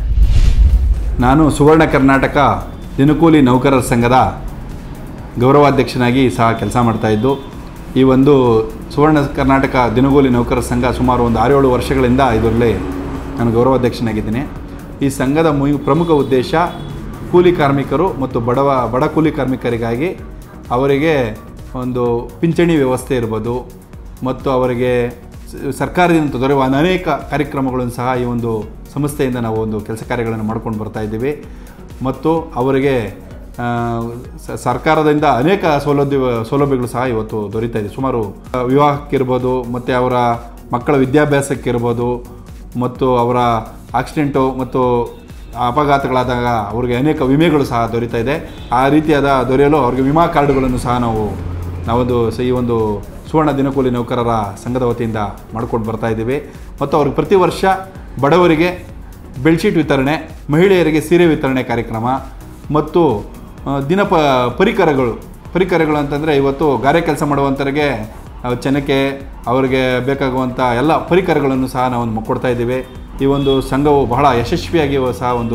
ನಾನು ಸುವರ್ಣ ಕರ್ನಾಟಕ ದಿನಕೂಲಿ ನೌಕರರ ಸಂಘದ ಗೌರವಾಧ್ಯಕ್ಷನಾಗಿ ಸಹ ಕೆಲಸ ಮಾಡ್ತಾಯಿದ್ದು ಈ ಒಂದು ಸುವರ್ಣ ಕರ್ನಾಟಕ ದಿನಗೂಲಿ ನೌಕರರ ಸಂಘ ಸುಮಾರು ಒಂದು ಆರೇಳು ವರ್ಷಗಳಿಂದ ಇದರಲ್ಲಿ ನಾನು ಗೌರವಾಧ್ಯಕ್ಷನಾಗಿದ್ದೀನಿ ಈ ಸಂಘದ ಮು ಪ್ರಮುಖ ಉದ್ದೇಶ ಕೂಲಿ ಕಾರ್ಮಿಕರು ಮತ್ತು ಬಡವ ಬಡ ಕೂಲಿ ಕಾರ್ಮಿಕರಿಗಾಗಿ ಅವರಿಗೆ ಒಂದು ಪಿಂಚಣಿ ವ್ಯವಸ್ಥೆ ಇರ್ಬೋದು ಮತ್ತು ಅವರಿಗೆ ಸ- ಸರ್ಕಾರದಿಂದ ದೊರೆಯುವ ಅನೇಕ ಕಾರ್ಯಕ್ರಮಗಳನ್ನು ಸಹ ಈ ಒಂದು ಸಂಸ್ಥೆಯಿಂದ ನಾವು ಒಂದು ಕೆಲಸ ಕಾರ್ಯಗಳನ್ನು ಮಾಡ್ಕೊಂಡು ಬರ್ತಾ ಇದ್ದೀವಿ ಮತ್ತು ಅವರಿಗೆ ಆ, ಸ- ಸರ್ಕಾರದಿಂದ ಅನೇಕ ಸೌಲಭ್ಯ ಸೌಲಭ್ಯಗಳು ಸಹ ಇವತ್ತು ದೊರೀತಾ ಇದೆ ಸುಮಾರು ಆ, ವಿವಾಹಕ್ಕಿರ್ಬೋದು ಮತ್ತು ಅವರ ಮಕ್ಕಳ ವಿದ್ಯಾಭ್ಯಾಸಕ್ಕಿರ್ಬೋದು ಮತ್ತು ಅವರ ಆಕ್ಸಿಡೆಂಟು ಮತ್ತು ಅಪಘಾತಗಳಾದಾಗ ಅವರಿಗೆ ಅನೇಕ ವಿಮೆಗಳು ಸಹ ದೊರೀತಾ ಇದೆ ಆ ರೀತಿಯಾದ ದೊರೆಯಲು ಅವರಿಗೆ ವಿಮಾ ಕಾರ್ಡುಗಳನ್ನು ಸಹ ನಾವು ನಾವೊಂದು ಸ- ಈ ಒಂದು ಸುವರ್ಣ ದಿನಕೂಲಿ ನೌಕರರ ಸಂಘದ ವತಿಯಿಂದ ಮಾಡ್ಕೊಂಡು ಬರ್ತಾ ಇದ್ದೀವಿ ಮತ್ತು ಅವ್ರಿಗೆ ಪ್ರತಿ ವರ್ಷ ಬಡವರಿಗೆ ಬೆಡ್ಶೀಟ್ ವಿತರಣೆ ಮಹಿಳೆಯರಿಗೆ ಸೀರೆ ವಿತರಣೆ ಕಾರ್ಯಕ್ರಮ ಮತ್ತು ಆ, ದಿನ ಪ ಪರಿಕರಗಳು ಪರಿಕರಗಳು ಅಂತಂದರೆ ಇವತ್ತು ಗಾರೆ ಕೆಲಸ ಮಾಡುವಂಥವ್ರಿಗೆ ಆ, ಚೆನ್ನಕ್ಕೆ ಅವರಿಗೆ ಬೇಕಾಗುವಂಥ ಎಲ್ಲ ಪರಿಕರಗಳನ್ನು ಸಹ ನಾವು ಕೊಡ್ತಾ ಇದ್ದೀವಿ ಈ ಒಂದು ಸಂಘವು ಬಹಳ ಯಶಸ್ವಿಯಾಗಿ ಸಹ ಒಂದು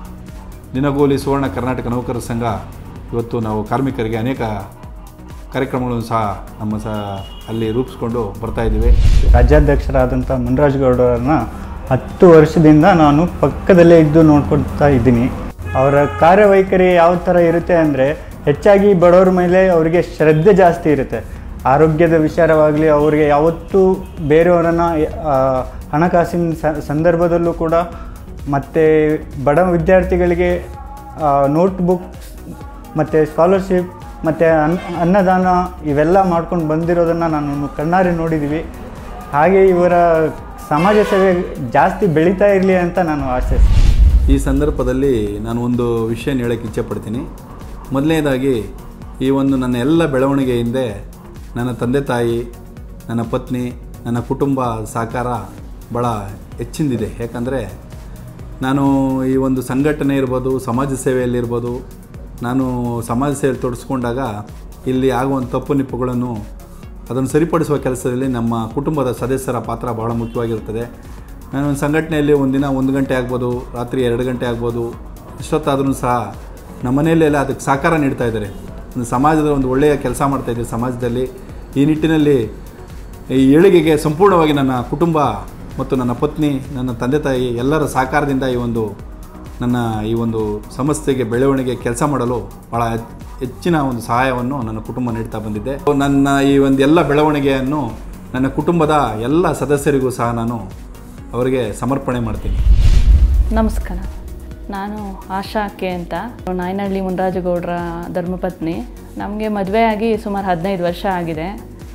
ದಿನಗೂಲಿ ಸುವರ್ಣ ಕರ್ನಾಟಕ ನೌಕರರ ಸಂಘ ಇವತ್ತು ನಾವು ಕಾರ್ಮಿಕರಿಗೆ ಅನೇಕ ಕಾರ್ಯಕ್ರಮಗಳನ್ನು ಸಹ ನಮ್ಮ ಸಹ ಅಲ್ಲಿ ರೂಪಿಸ್ಕೊಂಡು ಬರ್ತಾ ಇದ್ದೀವಿ ರಾಜ್ಯಾಧ್ಯಕ್ಷರಾದಂಥ ಮುನ್ರಾಜ್ ಗೌಡರನ್ನ ಹತ್ತು ವರ್ಷದಿಂದ ನಾನು ಪಕ್ಕದಲ್ಲೇ ಇದ್ದು ನೋಡ್ಕೊಳ್ತಾ ಇದ್ದೀನಿ ಅವರ ಕಾರ್ಯವೈಖರಿ ಯಾವ ಥರ ಇರುತ್ತೆ ಅಂದರೆ ಹೆಚ್ಚಾಗಿ ಬಡವರ ಮೇಲೆ ಅವರಿಗೆ ಶ್ರದ್ಧೆ ಜಾಸ್ತಿ ಇರುತ್ತೆ ಆರೋಗ್ಯದ ವಿಚಾರವಾಗಲಿ ಅವರಿಗೆ ಯಾವತ್ತೂ ಬೇರೆಯವರನ್ನು ಹಣಕಾಸಿನ ಸ- ಸಂದರ್ಭದಲ್ಲೂ ಕೂಡ ಮತ್ತು ಬಡ ವಿದ್ಯಾರ್ಥಿಗಳಿಗೆ ನೋಟ್ಬುಕ್ಸ್ ಮತ್ತು ಸ್ಕಾಲರ್ಶಿಪ್ ಮತ್ತು ಅನ್ ಅನ್ನದಾನ ಇವೆಲ್ಲ ಮಾಡ್ಕೊಂಡು ಬಂದಿರೋದನ್ನು ನಾನು ಕಣ್ಣಾರೆ ನೋಡಿದ್ದೀವಿ ಹಾಗೆ ಇವರ ಸಮಾಜ ಸೇವೆ ಜಾಸ್ತಿ ಬೆಳೀತಾ ಇರಲಿ ಅಂತ ನಾನು ಆಶಿಸ್ತೀನಿ ಈ ಸಂದರ್ಭದಲ್ಲಿ ನಾನು ಒಂದು ವಿಷಯ ಹೇಳೋಕ್ಕೆ ಇಚ್ಛೆಪಡ್ತೀನಿ ಮೊದಲನೇದಾಗಿ ಈ ಒಂದು ನನ್ನ ಎಲ್ಲ ಬೆಳವಣಿಗೆ ಹಿಂದೆ ನನ್ನ ತಂದೆ ತಾಯಿ ನನ್ನ ಪತ್ನಿ ನನ್ನ ಕುಟುಂಬ ಸಹಕಾರ ಭಾಳ ಹೆಚ್ಚಿಂದಿದೆ ಯಾಕಂದರೆ ನಾನು ಈ ಒಂದು ಸಂಘಟನೆ ಇರ್ಬೋದು ಸಮಾಜ ಸೇವೆಯಲ್ಲಿರ್ಬೋದು ನಾನು ಸಮಾಜ ಸೇವೆ ತೊಡಸ್ಕೊಂಡಾಗ ಇಲ್ಲಿ ಆಗುವಂಥ ತಪ್ಪು ನಿಪ್ಪುಗಳನ್ನು ಅದನ್ನು ಸರಿಪಡಿಸುವ ಕೆಲಸದಲ್ಲಿ ನಮ್ಮ ಕುಟುಂಬದ ಸದಸ್ಯರ ಪಾತ್ರ ಬಹಳ ಮುಖ್ಯವಾಗಿರುತ್ತದೆ ನಾನು ಒಂದು ಸಂಘಟನೆಯಲ್ಲಿ ಒಂದಿನ ಒಂದು ಗಂಟೆ ಆಗ್ಬೋದು ರಾತ್ರಿ ಎರಡು ಗಂಟೆ ಆಗ್ಬೋದು ಇಷ್ಟೊತ್ತಾದ್ರೂ ಸಹ ನಮ್ಮ ಮನೆಯಲ್ಲೆಲ್ಲ ಅದಕ್ಕೆ ಸಹಕಾರ ನೀಡ್ತಾ ಇದ್ದಾರೆ ಒಂದು ಸಮಾಜದ ಒಂದು ಒಳ್ಳೆಯ ಕೆಲಸ ಮಾಡ್ತಾಯಿದ್ದೀವಿ ಸಮಾಜದಲ್ಲಿ ಈ ನಿಟ್ಟಿನಲ್ಲಿ ಈ ಏಳಿಗೆಗೆ ಸಂಪೂರ್ಣವಾಗಿ ನನ್ನ ಕುಟುಂಬ ಮತ್ತು ನನ್ನ ಪತ್ನಿ ನನ್ನ ತಂದೆ ತಾಯಿ ಎಲ್ಲರ ಸಹಕಾರದಿಂದ ಈ ಒಂದು ನನ್ನ ಈ ಒಂದು ಸಂಸ್ಥೆಗೆ ಬೆಳವಣಿಗೆ ಕೆಲಸ ಮಾಡಲು ಭಾಳ ಹೆಚ್ಚಿನ ಒಂದು ಸಹಾಯವನ್ನು ನನ್ನ ಕುಟುಂಬ ನೀಡ್ತಾ ಬಂದಿದೆ ನನ್ನ ಈ ಒಂದು ಎಲ್ಲ ಬೆಳವಣಿಗೆಯನ್ನು ನನ್ನ ಕುಟುಂಬದ ಎಲ್ಲ ಸದಸ್ಯರಿಗೂ ಸಹ ನಾನು ಅವರಿಗೆ ಸಮರ್ಪಣೆ ಮಾಡ್ತೀನಿ ನಮಸ್ಕಾರ ನಾನು ಆಶಾ ಕೆ ಅಂತ ನಾಯನಹಳ್ಳಿ ಮುನ್ರಾಜುಗೌಡರ ಧರ್ಮಪತ್ನಿ ನಮಗೆ ಮದುವೆ ಆಗಿ ಸುಮಾರು ಹದಿನೈದು ವರ್ಷ ಆಗಿದೆ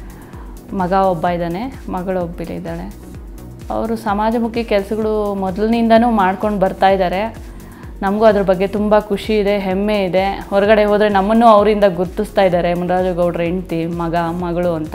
ಮಗ ಒಬ್ಬ ಇದ್ದಾನೆ ಮಗಳು ಒಬ್ಬಳಿದ್ದಾಳೆ ಅವರು ಸಮಾಜಮುಖಿ ಕೆಲಸಗಳು ಮೊದಲಿನಿಂದನೂ ಮಾಡ್ಕೊಂಡು ಬರ್ತಾ ಇದ್ದಾರೆ ನಮಗೂ ಅದ್ರ ಬಗ್ಗೆ ತುಂಬ ಖುಷಿ ಇದೆ ಹೆಮ್ಮೆ ಇದೆ ಹೊರಗಡೆ ಹೋದರೆ ನಮ್ಮನ್ನು ಅವರಿಂದ ಗುರ್ತಿಸ್ತಾ ಇದ್ದಾರೆ ಮುನ್ರಾಜುಗೌಡ್ರ ಹೆಂಡ್ತಿ ಮಗ ಮಗಳು ಅಂತ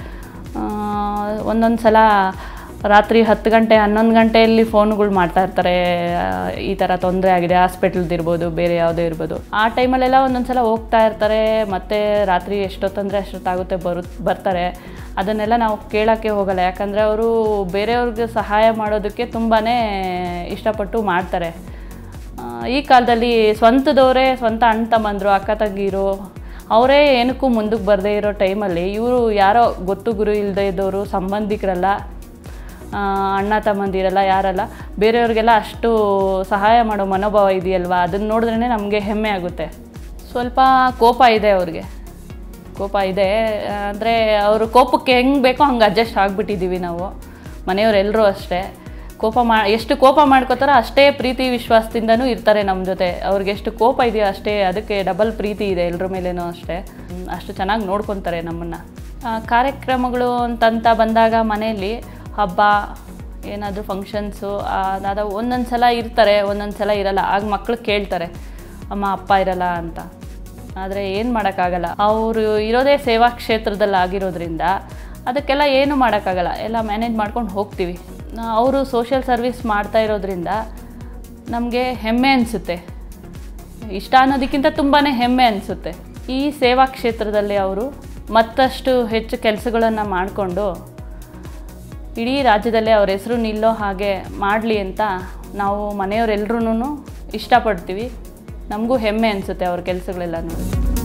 ಒಂದೊಂದು ಸಲ ರಾತ್ರಿ ಹತ್ತು ಗಂಟೆ ಹನ್ನೊಂದು ಗಂಟೆಯಲ್ಲಿ ಫೋನ್ಗಳು ಮಾಡ್ತಾ ಇರ್ತಾರೆ ಆ, ಈ ಥರ ತೊಂದರೆ ಆಗಿದೆ ಹಾಸ್ಪಿಟ್ಲ್ದು ಇರ್ಬೋದು ಬೇರೆ ಯಾವುದೇ ಇರ್ಬೋದು ಆ ಟೈಮಲ್ಲೆಲ್ಲ ಒಂದೊಂದು ಸಲ ಹೋಗ್ತಾ ಇರ್ತಾರೆ ಮತ್ತು ರಾತ್ರಿ ಎಷ್ಟೊತ್ತಂದರೆ ಅಷ್ಟೊತ್ತಾಗುತ್ತೆ ಬರು ಬರ್ತಾರೆ ಅದನ್ನೆಲ್ಲ ನಾವು ಕೇಳೋಕ್ಕೆ ಹೋಗಲ್ಲ ಯಾಕಂದರೆ ಅವರು ಬೇರೆಯವ್ರಿಗೆ ಸಹಾಯ ಮಾಡೋದಕ್ಕೆ ತುಂಬಾ ಇಷ್ಟಪಟ್ಟು ಮಾಡ್ತಾರೆ ಆ, ಈ ಕಾಲದಲ್ಲಿ ಸ್ವಂತದವರೇ ಸ್ವಂತ ಅಣ್ಣ ತಮ್ಮಂದರು ಅಕ್ಕ ತಂಗಿರು ಅವರೇ ಏನಕ್ಕೂ ಮುಂದಕ್ಕೆ ಬರದೇ ಇರೋ ಟೈಮಲ್ಲಿ ಇವರು ಯಾರೋ ಗೊತ್ತು ಗುರು ಇಲ್ಲದೆ ಇದ್ದವರು ಸಂಬಂಧಿಕರಲ್ಲ ಆ, ಅಣ್ಣ ತಮ್ಮಂದಿರಲ್ಲ ಯಾರಲ್ಲ ಬೇರೆಯವ್ರಿಗೆಲ್ಲ ಅಷ್ಟು ಸಹಾಯ ಮಾಡೋ ಮನೋಭಾವ ಇದೆಯಲ್ವಾ ಅದನ್ನು ನೋಡಿದ್ರೇ ನಮಗೆ ಹೆಮ್ಮೆ ಆಗುತ್ತೆ ಸ್ವಲ್ಪ ಕೋಪ ಇದೆ ಅವ್ರಿಗೆ ಕೋಪ ಇದೆ ಅಂದರೆ ಅವರು ಕೋಪಕ್ಕೆ ಹೆಂಗೆ ಬೇಕೋ ಹಂಗೆ ಅಡ್ಜಸ್ಟ್ ಆಗಿಬಿಟ್ಟಿದ್ದೀವಿ ನಾವು ಮನೆಯವರೆಲ್ಲರೂ ಅಷ್ಟೇ ಕೋಪ ಮಾ ಎಷ್ಟು ಕೋಪ ಮಾಡ್ಕೋತಾರೋ ಅಷ್ಟೇ ಪ್ರೀತಿ ವಿಶ್ವಾಸದಿಂದನೂ ಇರ್ತಾರೆ ನಮ್ಮ ಜೊತೆ ಅವ್ರಿಗೆ ಎಷ್ಟು ಕೋಪ ಇದೆಯೋ ಅಷ್ಟೇ ಅದಕ್ಕೆ ಡಬಲ್ ಪ್ರೀತಿ ಇದೆ ಎಲ್ಲರ ಮೇಲೇನೂ ಅಷ್ಟೇ ಹ್ಮ್, ಅಷ್ಟು ಚೆನ್ನಾಗಿ ನೋಡ್ಕೊತಾರೆ ನಮ್ಮನ್ನು ಕಾರ್ಯಕ್ರಮಗಳು ಅಂತಂತ ಬಂದಾಗ ಮನೆಯಲ್ಲಿ ಹಬ್ಬ ಏನಾದರೂ ಫಂಕ್ಷನ್ಸು ಅದಾದ ಒಂದೊಂದು ಸಲ ಇರ್ತಾರೆ ಒಂದೊಂದು ಸಲ ಇರಲ್ಲ ಆಗ ಮಕ್ಕಳು ಕೇಳ್ತಾರೆ ಅಮ್ಮ ಅಪ್ಪ ಇರಲ್ಲ ಅಂತ ಆದರೆ ಏನು ಮಾಡೋಕ್ಕಾಗಲ್ಲ ಅವರು ಇರೋದೇ ಸೇವಾ ಕ್ಷೇತ್ರದಲ್ಲಿ ಆಗಿರೋದ್ರಿಂದ ಅದಕ್ಕೆಲ್ಲ ಏನು ಮಾಡೋಕ್ಕಾಗಲ್ಲ ಎಲ್ಲ ಮ್ಯಾನೇಜ್ ಮಾಡ್ಕೊಂಡು ಹೋಗ್ತೀವಿ ಅವರು ಸೋಷಿಯಲ್ ಸರ್ವಿಸ್ ಮಾಡ್ತಾ ಇರೋದ್ರಿಂದ ನಮಗೆ ಹೆಮ್ಮೆ ಅನಿಸುತ್ತೆ ಇಷ್ಟ ಅನ್ನೋದಕ್ಕಿಂತ ತುಂಬಾ ಹೆಮ್ಮೆ ಅನಿಸುತ್ತೆ ಈ ಸೇವಾ ಕ್ಷೇತ್ರದಲ್ಲಿ ಅವರು ಮತ್ತಷ್ಟು ಹೆಚ್ಚು ಕೆಲಸಗಳನ್ನು ಮಾಡಿಕೊಂಡು ಇಡೀ ರಾಜ್ಯದಲ್ಲೇ ಅವ್ರ ಹೆಸರು ನಿಲ್ಲೋ ಹಾಗೆ ಮಾಡಲಿ ಅಂತ ನಾವು ಮನೆಯವರೆಲ್ಲರೂ ಇಷ್ಟಪಡ್ತೀವಿ ನಮಗೂ ಹೆಮ್ಮೆ ಅನಿಸುತ್ತೆ ಅವ್ರ ಕೆಲಸಗಳೆಲ್ಲ ನೋಡಿ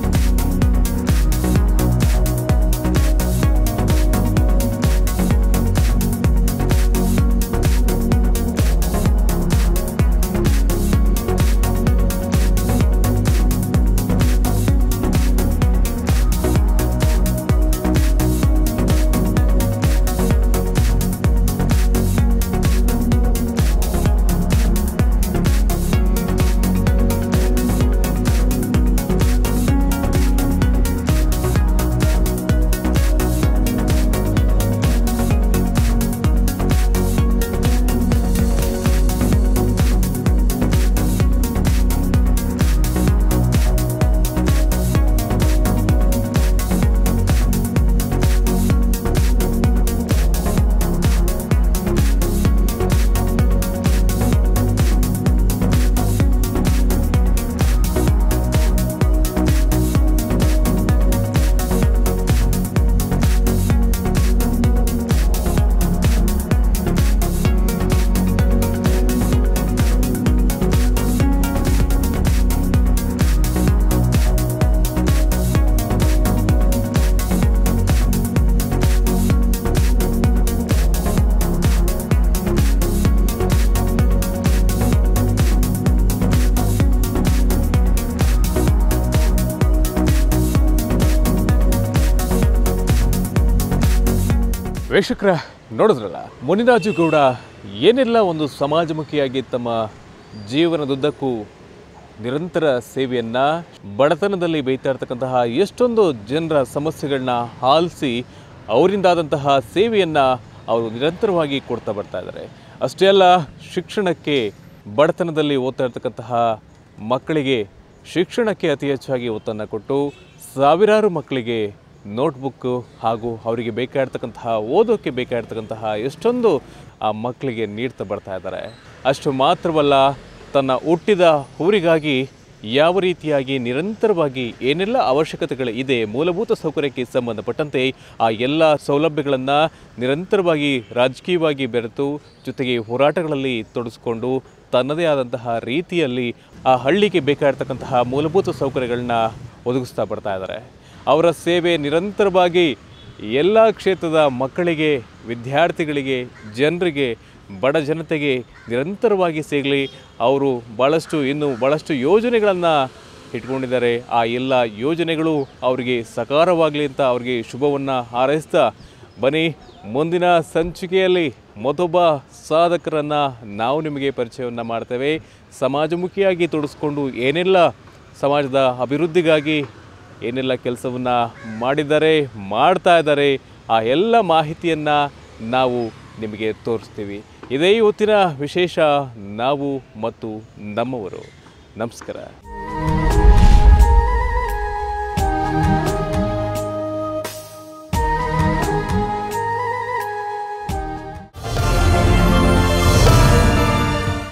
ವೀಕ್ಷಕರ ನೋಡಿದ್ರಲ್ಲ ಮುನಿರಾಜು ಗೌಡ ಏನೆಲ್ಲ ಒಂದು ಸಮಾಜಮುಖಿಯಾಗಿ ತಮ್ಮ ಜೀವನದುದ್ದಕ್ಕೂ ನಿರಂತರ ಸೇವೆಯನ್ನ ಬಡತನದಲ್ಲಿ ಬೈತಾ ಇರ್ತಕ್ಕಂತಹ ಎಷ್ಟೊಂದು ಜನರ ಸಮಸ್ಯೆಗಳನ್ನ ಆಲಿಸಿ ಅವರಿಂದಾದಂತಹ ಸೇವೆಯನ್ನ ಅವರು ನಿರಂತರವಾಗಿ ಕೊಡ್ತಾ ಬರ್ತಾ ಇದ್ದಾರೆ ಅಷ್ಟೇ ಅಲ್ಲ ಶಿಕ್ಷಣಕ್ಕೆ ಬಡತನದಲ್ಲಿ ಓದ್ತಾ ಇರ್ತಕ್ಕಂತಹ ಮಕ್ಕಳಿಗೆ ಶಿಕ್ಷಣಕ್ಕೆ ಅತಿ ಹೆಚ್ಚಾಗಿ ಒತ್ತನ್ನು ಕೊಟ್ಟು ಸಾವಿರಾರು ಮಕ್ಕಳಿಗೆ ನೋಟ್ಬುಕ್ಕು ಹಾಗೂ ಅವರಿಗೆ ಬೇಕಾಗಿರ್ತಕ್ಕಂತಹ ಓದೋಕ್ಕೆ ಬೇಕಾಗಿರ್ತಕ್ಕಂತಹ ಎಷ್ಟೊಂದು ಆ ಮಕ್ಕಳಿಗೆ ನೀಡ್ತಾ ಬರ್ತಾ ಇದ್ದಾರೆ ಅಷ್ಟು ಮಾತ್ರವಲ್ಲ ತನ್ನ ಹುಟ್ಟಿದ ಊರಿಗಾಗಿ ಯಾವ ರೀತಿಯಾಗಿ ನಿರಂತರವಾಗಿ ಏನೆಲ್ಲ ಅವಶ್ಯಕತೆಗಳು ಇದೆ ಮೂಲಭೂತ ಸೌಕರ್ಯಕ್ಕೆ ಸಂಬಂಧಪಟ್ಟಂತೆ ಆ ಎಲ್ಲ ಸೌಲಭ್ಯಗಳನ್ನು ನಿರಂತರವಾಗಿ ರಾಜಕೀಯವಾಗಿ ಬೆರೆತು ಜೊತೆಗೆ ಹೋರಾಟಗಳಲ್ಲಿ ತೊಡಗಿಸ್ಕೊಂಡು ತನ್ನದೇ ಆದಂತಹ ರೀತಿಯಲ್ಲಿ ಆ ಹಳ್ಳಿಗೆ ಬೇಕಾಗಿರ್ತಕ್ಕಂತಹ ಮೂಲಭೂತ ಸೌಕರ್ಯಗಳನ್ನ ಒದಗಿಸ್ತಾ ಬರ್ತಾ ಇದ್ದಾರೆ ಅವರ ಸೇವೆ ನಿರಂತರವಾಗಿ ಎಲ್ಲ ಕ್ಷೇತ್ರದ ಮಕ್ಕಳಿಗೆ ವಿದ್ಯಾರ್ಥಿಗಳಿಗೆ ಜನರಿಗೆ ಬಡ ಜನತೆಗೆ ನಿರಂತರವಾಗಿ ಸಿಗಲಿ ಅವರು ಭಾಳಷ್ಟು ಇನ್ನು ಭಾಳಷ್ಟು ಯೋಜನೆಗಳನ್ನು ಇಟ್ಕೊಂಡಿದ್ದಾರೆ ಆ ಎಲ್ಲ ಯೋಜನೆಗಳು ಅವರಿಗೆ ಸಕಾರವಾಗಲಿ ಅಂತ ಅವರಿಗೆ ಶುಭವನ್ನು ಹಾರೈಸ್ತಾ ಬನ್ನಿ ಮುಂದಿನ ಸಂಚಿಕೆಯಲ್ಲಿ ಮತ್ತೊಬ್ಬ ಸಾಧಕರನ್ನು ನಾವು ನಿಮಗೆ ಪರಿಚಯವನ್ನು ಮಾಡ್ತೇವೆ ಸಮಾಜಮುಖಿಯಾಗಿ ತೊಡಗಿಸ್ಕೊಂಡು ಏನೆಲ್ಲ ಸಮಾಜದ ಅಭಿವೃದ್ಧಿಗಾಗಿ ಏನೆಲ್ಲ ಕೆಲಸವನ್ನು ಮಾಡಿದ್ದಾರೆ ಮಾಡ್ತಾ ಇದ್ದಾರೆ ಆ ಎಲ್ಲ ಮಾಹಿತಿಯನ್ನು ನಾವು ನಿಮಗೆ ತೋರಿಸ್ತೀವಿ ಇದೇ ಇವತ್ತಿನ ವಿಶೇಷ ನಾವು ಮತ್ತು ನಮ್ಮವರು ನಮಸ್ಕಾರ